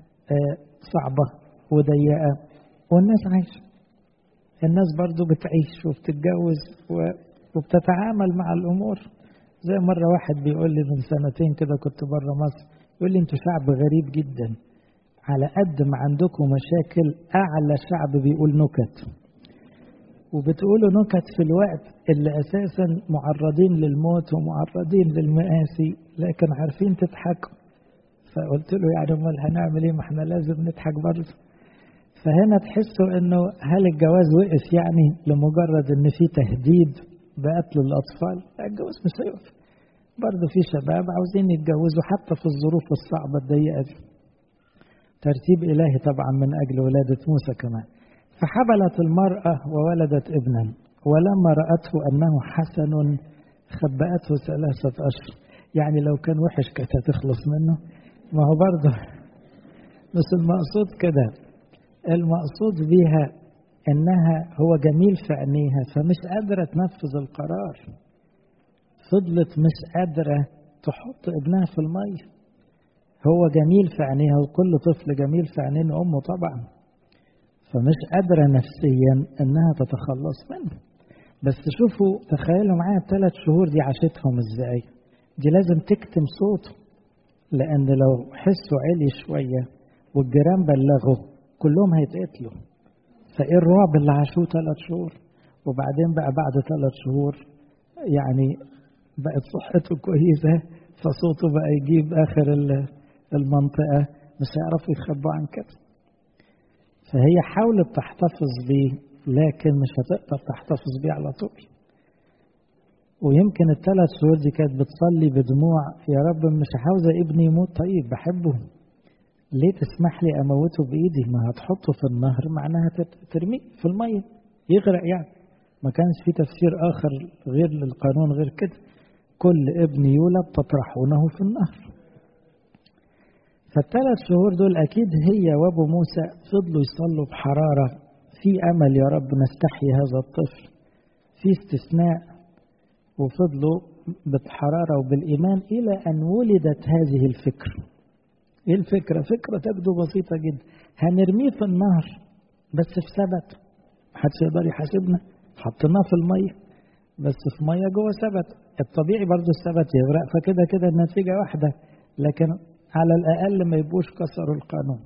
صعبة وضيقة والناس عايشة الناس برضو بتعيش وبتتجوز وبتتعامل مع الأمور زي مرة واحد بيقول لي من سنتين كده كنت بره مصر يقول لي انتوا شعب غريب جدا على قد ما عندكم مشاكل أعلى شعب بيقول نكت وبتقولوا نكت في الوقت اللي أساسا معرضين للموت ومعرضين للمآسي لكن عارفين تضحكوا فقلت له يعني امال هنعمل ايه ما احنا لازم نضحك برضه فهنا تحسوا انه هل الجواز وقف يعني لمجرد ان في تهديد بقتل الاطفال لا الجواز مش هيقف برضه في شباب عاوزين يتجوزوا حتى في الظروف الصعبه الضيقه دي ترتيب الهي طبعا من اجل ولاده موسى كمان فحبلت المراه وولدت ابنا ولما راته انه حسن خبأته ثلاثه اشهر يعني لو كان وحش كانت هتخلص منه ما هو برضه بس المقصود كده المقصود بيها انها هو جميل في عينيها فمش قادره تنفذ القرار فضلت مش قادره تحط ابنها في الميه هو جميل في عينيها وكل طفل جميل في عينين أمه طبعا فمش قادرة نفسيا إنها تتخلص منه بس شوفوا تخيلوا معايا الثلاث شهور دي عاشتهم ازاي دي لازم تكتم صوته لأن لو حسوا علي شوية والجيران بلغوا كلهم هيتقتلوا فإيه الرعب اللي عاشوه ثلاث شهور وبعدين بقى بعد ثلاث شهور يعني بقت صحته كويسة فصوته بقى يجيب آخر المنطقة مش هيعرفوا يخبوا عن كده فهي حاولت تحتفظ بيه لكن مش هتقدر تحتفظ بيه على طول ويمكن الثلاث شهور دي كانت بتصلي بدموع يا رب مش عاوزة ابني يموت طيب بحبه ليه تسمح لي أموته بإيدي ما هتحطه في النهر معناها ترميه في المية يغرق يعني ما كانش في تفسير آخر غير للقانون غير كده كل ابن يولد تطرحونه في النهر فالثلاث شهور دول أكيد هي وأبو موسى فضلوا يصلوا بحرارة في أمل يا رب نستحي هذا الطفل في استثناء وفضلوا بحرارة وبالإيمان إلى أن ولدت هذه الفكرة إيه الفكرة؟ فكرة تبدو بسيطة جدا هنرميه في النهر بس في سبت محدش يقدر يحاسبنا حطيناه في المية بس في مية جوه سبت الطبيعي برضو السبت يغرق فكده كده النتيجة واحدة لكن على الأقل ما يبقوش كسروا القانون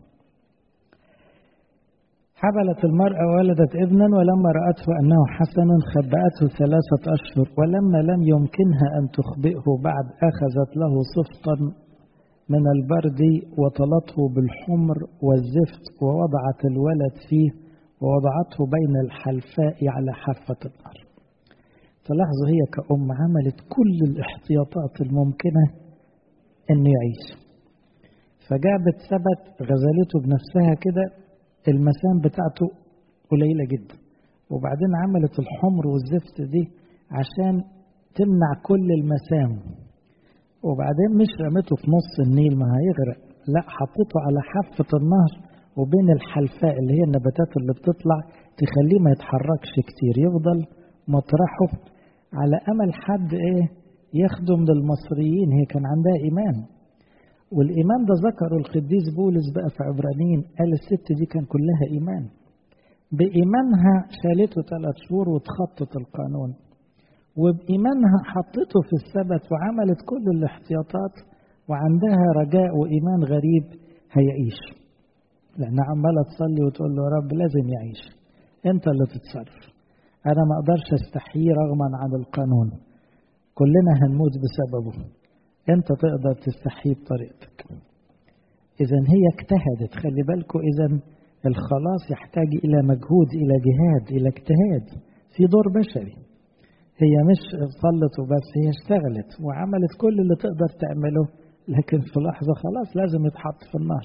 حبلت المرأة ولدت ابنا ولما رأته أنه حسن خبأته ثلاثة أشهر ولما لم يمكنها أن تخبئه بعد أخذت له صفطا من البرد وطلته بالحمر والزفت ووضعت الولد فيه ووضعته بين الحلفاء على حافة النار تلاحظوا هي كأم عملت كل الاحتياطات الممكنة أنه يعيش فجابت سبت غزلته بنفسها كده المسام بتاعته قليلة جدا وبعدين عملت الحمر والزفت دي عشان تمنع كل المسام وبعدين مش رمته في نص النيل ما هيغرق لا حطيته على حافة النهر وبين الحلفاء اللي هي النباتات اللي بتطلع تخليه ما يتحركش كتير يفضل مطرحه على أمل حد إيه ياخده من المصريين هي كان عندها إيمان والإيمان ده ذكره القديس بولس بقى في عبرانيين قال الست دي كان كلها إيمان بإيمانها شالته ثلاث شهور وتخطط القانون وبإيمانها حطته في السبت وعملت كل الاحتياطات وعندها رجاء وإيمان غريب هيعيش لأنها عمالة تصلي وتقول له يا رب لازم يعيش أنت اللي تتصرف أنا ما أقدرش أستحييه رغما عن القانون كلنا هنموت بسببه أنت تقدر تستحييه بطريقتك إذا هي اجتهدت خلي بالكم إذا الخلاص يحتاج إلى مجهود إلى جهاد إلى اجتهاد في دور بشري هي مش صلت وبس هي اشتغلت وعملت كل اللي تقدر تعمله لكن في لحظة خلاص لازم يتحط في النار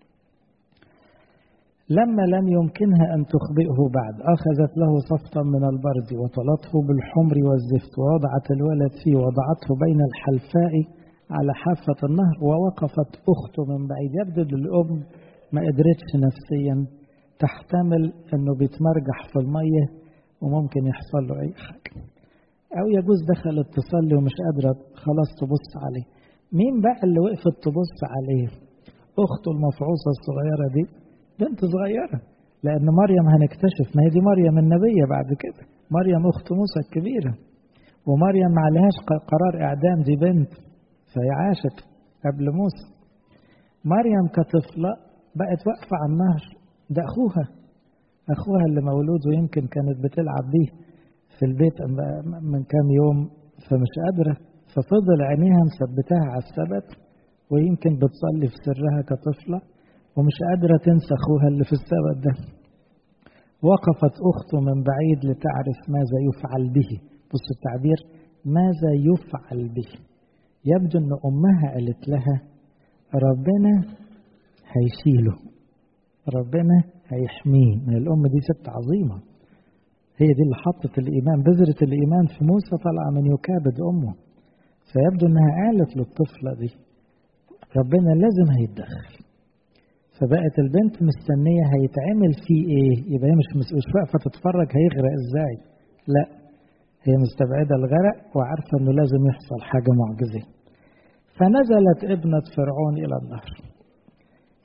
لما لم يمكنها أن تخبئه بعد أخذت له صفطا من البرد وطلته بالحمر والزفت ووضعت الولد فيه ووضعته بين الحلفاء على حافة النهر ووقفت أخته من بعيد يبدو الأم ما قدرتش نفسيا تحتمل أنه بيتمرجح في المية وممكن يحصل له أي حاجة أو يجوز دخلت تصلي ومش قادرة خلاص تبص عليه مين بقى اللي وقفت تبص عليه أخته المفعوصة الصغيرة دي بنت صغيرة لأن مريم هنكتشف ما هي دي مريم النبية بعد كده مريم أخت موسى الكبيرة ومريم ما عليهاش قرار إعدام دي بنت فهي عاشت قبل موسى مريم كطفلة بقت واقفة على النهر ده أخوها أخوها اللي مولود ويمكن كانت بتلعب بيه في البيت من كام يوم فمش قادرة ففضل عينيها مثبتاها على السبت ويمكن بتصلي في سرها كطفلة ومش قادرة تنسى أخوها اللي في السبت ده وقفت أخته من بعيد لتعرف ماذا يفعل به بص التعبير ماذا يفعل به يبدو أن أمها قالت لها ربنا هيشيله ربنا هيحميه ما الأم دي ست عظيمة هي دي اللي حطت الإيمان بذرة الإيمان في موسى طالعة من يكابد أمه فيبدو أنها قالت للطفلة دي ربنا لازم هيتدخل فبقت البنت مستنية هيتعمل فيه إيه يبقى هي مش مش واقفة تتفرج هيغرق إزاي لا هي مستبعدة الغرق وعارفة إنه لازم يحصل حاجة معجزة فنزلت ابنة فرعون إلى النهر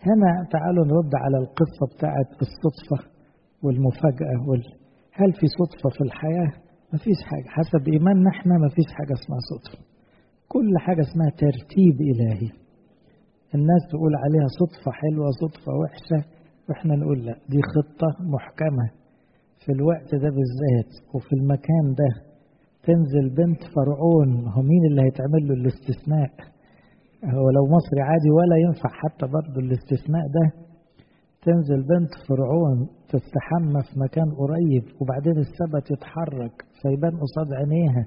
هنا تعالوا نرد على القصة بتاعت الصدفة والمفاجأة وال... هل في صدفة في الحياة؟ مفيش حاجة حسب إيماننا احنا مفيش حاجة اسمها صدفة كل حاجة اسمها ترتيب إلهي الناس تقول عليها صدفة حلوة صدفة وحشة واحنا نقول لا دي خطة محكمة في الوقت ده بالذات وفي المكان ده تنزل بنت فرعون هو مين اللي هيتعمل له الاستثناء هو لو مصري عادي ولا ينفع حتى برضه الاستثناء ده تنزل بنت فرعون تستحمى في مكان قريب وبعدين السبت يتحرك فيبان قصاد عينيها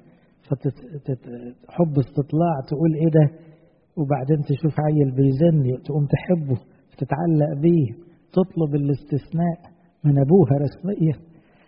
فتحب استطلاع تقول ايه ده وبعدين تشوف عيل بيزن تقوم تحبه تتعلق بيه تطلب الاستثناء من ابوها رسميا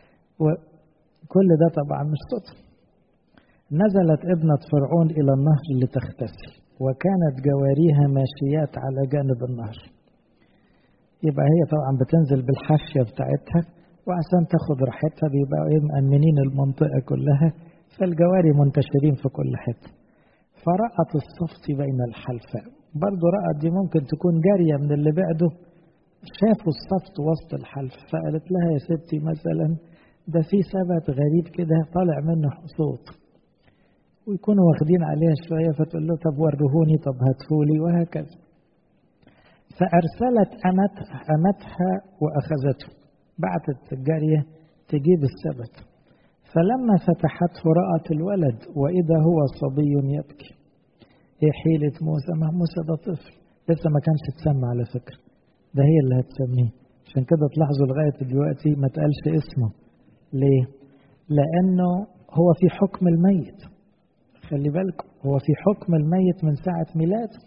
وكل ده طبعا مش صدفه نزلت ابنة فرعون إلى النهر لتغتسل وكانت جواريها ماشيات على جانب النهر يبقى هي طبعا بتنزل بالحاشية بتاعتها وعشان تاخد راحتها بيبقوا ايه مأمنين المنطقة كلها فالجواري منتشرين في كل حتة فرأت الصفت بين الحلفاء برضو رأت دي ممكن تكون جارية من اللي بعده شافوا الصفت وسط الحلف فقالت لها يا ستي مثلا ده في سبت غريب كده طالع منه صوت ويكونوا واخدين عليها شوية فتقول له طب ورهوني طب هاتهولي وهكذا فأرسلت أمتها, أمتها وأخذته بعتت الجارية تجيب السبت فلما فتحته رأت الولد وإذا هو صبي يبكي إيه حيلة موسى ما موسى ده طفل لسه ما كانش اتسمى على فكرة ده هي اللي هتسميه عشان كده تلاحظوا لغاية دلوقتي ما تقالش اسمه ليه؟ لأنه هو في حكم الميت خلي بالكم هو في حكم الميت من ساعة ميلاده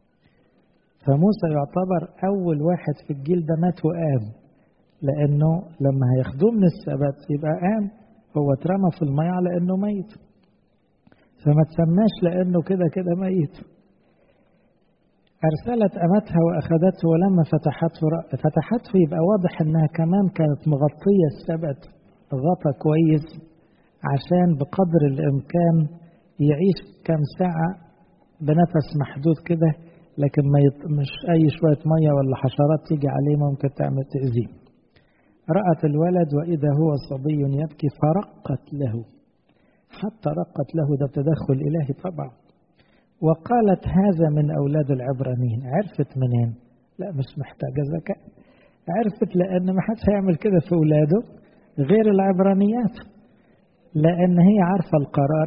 فموسى يعتبر أول واحد في الجيل ده مات وقام لأنه لما هياخدوه من السبت يبقى قام هو اترمى في المية على إنه ميت فما تسماش لأنه كده كده ميت أرسلت أمتها وأخذته ولما فتحته فتحته يبقى واضح إنها كمان كانت مغطية السبت غطى كويس عشان بقدر الإمكان يعيش كم ساعة بنفس محدود كده لكن ما يط... مش أي شوية مية ولا حشرات تيجي عليه ممكن تعمل تأذيه رأت الولد وإذا هو صبي يبكي فرقت له حتى رقت له ده تدخل إلهي طبعا وقالت هذا من أولاد العبرانيين عرفت منين لا مش محتاجة ذكاء عرفت لأن ما حدش هيعمل كده في أولاده غير العبرانيات لأن هي عارفة القرار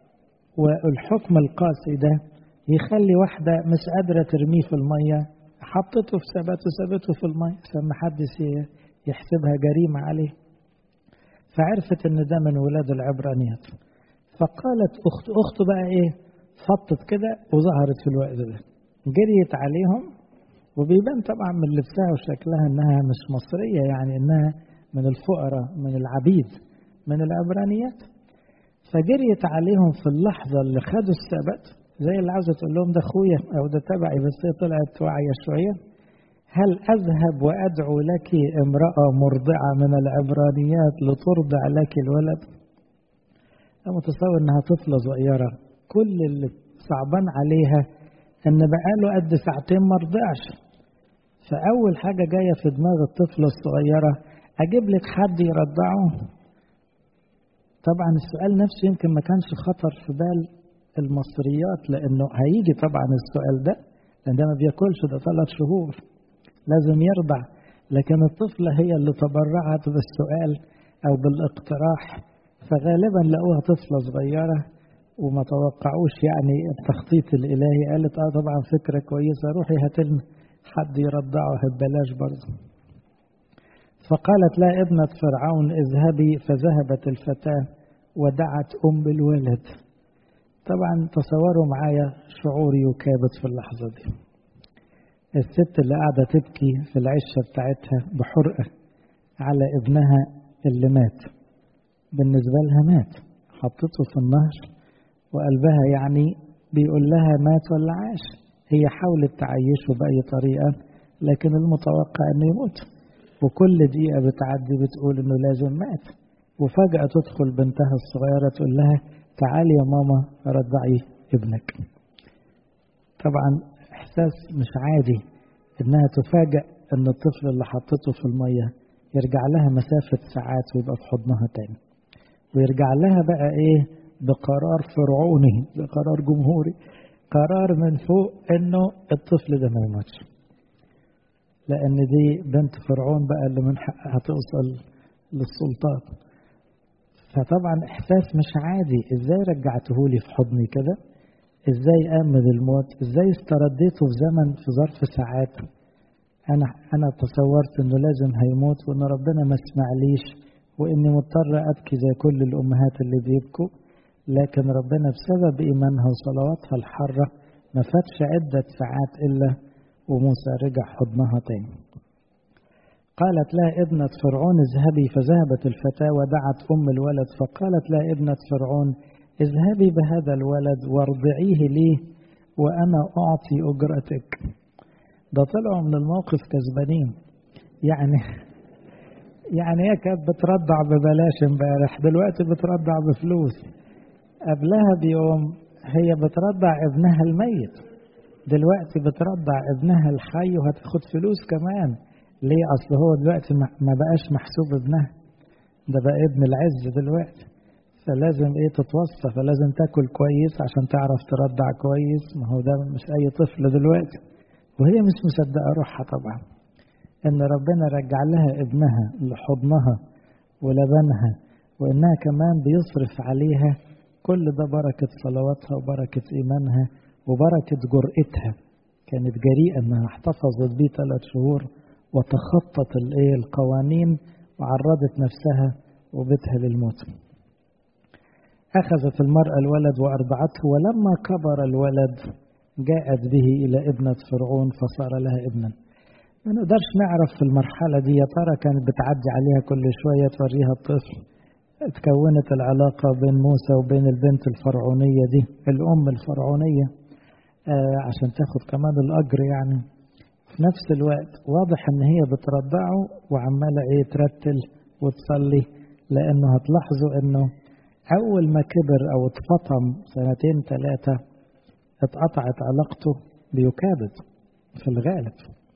والحكم القاسي ده يخلي واحدة مش قادرة ترميه في المية حطته في ثبت وثبته في المية عشان ما حدش يحسبها جريمة عليه فعرفت ان ده من ولاد العبرانيات فقالت اخت اخته بقى ايه فطت كده وظهرت في الوقت ده جريت عليهم وبيبان طبعا من لبسها وشكلها انها مش مصرية يعني انها من الفقراء من العبيد من العبرانيات فجريت عليهم في اللحظة اللي خدوا السبت زي اللي عاوزة تقول لهم ده اخويا او ده تبعي بس هي طلعت واعية شوية هل أذهب وأدعو لك امرأة مرضعة من العبرانيات لترضع لك الولد أنا متصور إنها طفلة صغيرة كل اللي صعبان عليها إن بقاله قد ساعتين ما رضعش فأول حاجة جاية في دماغ الطفلة الصغيرة أجيب لك حد يرضعه طبعا السؤال نفسه يمكن ما كانش خطر في بال المصريات لأنه هيجي طبعا السؤال ده لأن ده ما بياكلش ده ثلاث شهور لازم يرضع لكن الطفلة هي اللي تبرعت بالسؤال أو بالاقتراح فغالبا لقوها طفلة صغيرة وما توقعوش يعني التخطيط الإلهي قالت اه طبعا فكرة كويسة روحي هاتلنا حد يرضعه ببلاش برضه فقالت لا ابنة فرعون اذهبي فذهبت الفتاة ودعت أم الولد طبعا تصوروا معايا شعوري يكابد في اللحظة دي الست اللي قاعدة تبكي في العشة بتاعتها بحرقة على ابنها اللي مات بالنسبة لها مات حطته في النهر وقلبها يعني بيقول لها مات ولا عاش هي حاولت تعيشه بأي طريقة لكن المتوقع انه يموت وكل دقيقة بتعدي بتقول انه لازم مات وفجأة تدخل بنتها الصغيرة تقول لها تعالي يا ماما رضعي ابنك طبعا احساس مش عادي إنها تفاجأ إن الطفل اللي حطته في المية يرجع لها مسافة ساعات ويبقى في حضنها تاني ويرجع لها بقى إيه بقرار فرعوني بقرار جمهوري قرار من فوق إنه الطفل ده ما يموتش لأن دي بنت فرعون بقى اللي من حقها توصل للسلطان فطبعا إحساس مش عادي إزاي رجعتهولي في حضني كده إزاي أمن الموت إزاي استرديته في زمن في ظرف ساعات أنا أنا تصورت إنه لازم هيموت وإن ربنا ما سمعليش وإني مضطر أبكي زي كل الأمهات اللي بيبكوا لكن ربنا بسبب إيمانها وصلواتها الحارة ما فاتش عدة ساعات إلا وموسى رجع حضنها تاني قالت لها ابنة فرعون اذهبي فذهبت الفتاة ودعت أم الولد فقالت لها ابنة فرعون اذهبي بهذا الولد وارضعيه لي وأنا أعطي أجرتك ده طلعوا من الموقف كسبانين يعني يعني هي كانت بترضع ببلاش امبارح دلوقتي بترضع بفلوس قبلها بيوم هي بترضع ابنها الميت دلوقتي بترضع ابنها الحي وهتاخد فلوس كمان ليه اصل هو دلوقتي ما بقاش محسوب ابنها ده بقى ابن العز دلوقتي فلازم ايه تتوصى فلازم تاكل كويس عشان تعرف ترضع كويس ما هو ده مش اي طفل دلوقتي وهي مش مصدقه روحها طبعا ان ربنا رجع لها ابنها لحضنها ولبنها وانها كمان بيصرف عليها كل ده بركه صلواتها وبركه ايمانها وبركه جرأتها كانت جريئه انها احتفظت بيه ثلاث شهور وتخطت الايه القوانين وعرضت نفسها وبيتها للموت أخذت المرأة الولد وأرضعته ولما كبر الولد جاءت به إلى ابنة فرعون فصار لها ابنا ما نقدرش نعرف في المرحلة دي يا ترى كانت بتعدي عليها كل شوية توريها الطفل اتكونت العلاقة بين موسى وبين البنت الفرعونية دي الأم الفرعونية آه عشان تاخد كمان الأجر يعني في نفس الوقت واضح إن هي بترضعه وعمالة إيه ترتل وتصلي لأنه هتلاحظوا إنه أول ما كبر أو اتفطم سنتين ثلاثة اتقطعت علاقته بيكابد في الغالب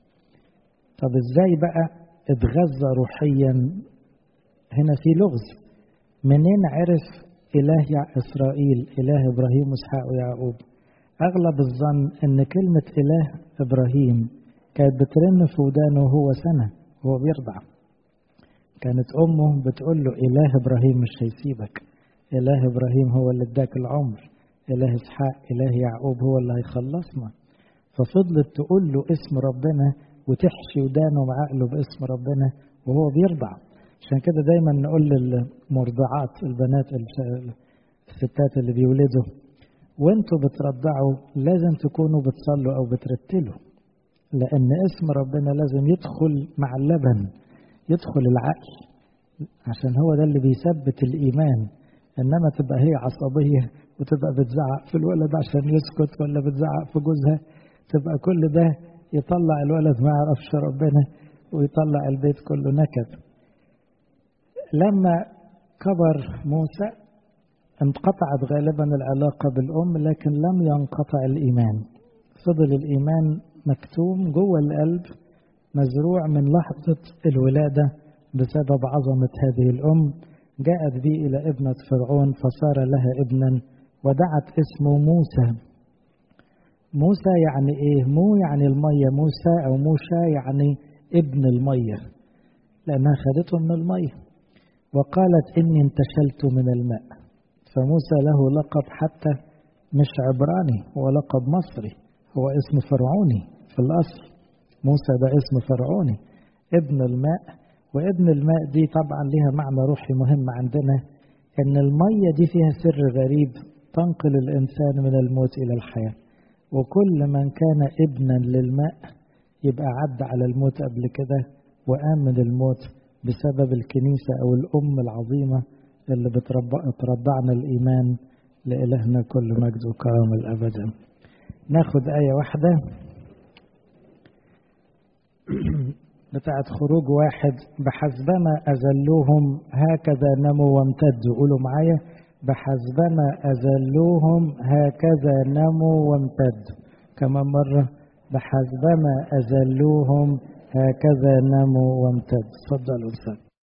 طب ازاي بقى اتغذى روحيا هنا في لغز منين عرف إله إسرائيل إله إبراهيم وإسحاق ويعقوب أغلب الظن إن كلمة إله إبراهيم كانت بترن في ودانه وهو سنة وهو بيرضع كانت أمه بتقول له إله إبراهيم مش هيسيبك إله إبراهيم هو اللي اداك العمر إله إسحاق إله يعقوب هو اللي هيخلصنا ففضلت تقول له اسم ربنا وتحشي ودانه وعقله باسم ربنا وهو بيرضع عشان كده دايما نقول للمرضعات البنات الستات اللي بيولدوا وانتوا بترضعوا لازم تكونوا بتصلوا او بترتلوا لان اسم ربنا لازم يدخل مع اللبن يدخل العقل عشان هو ده اللي بيثبت الايمان انما تبقى هي عصبيه وتبقى بتزعق في الولد عشان يسكت ولا بتزعق في جوزها تبقى كل ده يطلع الولد ما يعرفش ربنا ويطلع البيت كله نكد لما كبر موسى انقطعت غالبا العلاقة بالأم لكن لم ينقطع الإيمان فضل الإيمان مكتوم جوه القلب مزروع من لحظة الولادة بسبب عظمة هذه الأم جاءت بي إلى ابنة فرعون فصار لها ابنا ودعت اسمه موسى موسى يعني ايه مو يعني المية موسى او موشى يعني ابن المية لانها خدته من المية وقالت اني انتشلت من الماء فموسى له لقب حتى مش عبراني هو لقب مصري هو اسم فرعوني في الاصل موسى ده اسم فرعوني ابن الماء وابن الماء دي طبعا لها معنى روحي مهم عندنا ان المية دي فيها سر غريب تنقل الانسان من الموت الى الحياه وكل من كان ابنا للماء يبقى عدى على الموت قبل كده وآمن الموت بسبب الكنيسة أو الأم العظيمة اللي بترضعنا الإيمان لإلهنا كل مجد وكرم الأبد ناخد آية واحدة بتاعت خروج واحد بحسبما أذلوهم هكذا نموا وامتدوا قولوا معايا بحسبما أذلوهم هكذا نموا وامتدوا كمان مرة بحسبما أذلوهم هكذا نموا وامتدوا تفضلوا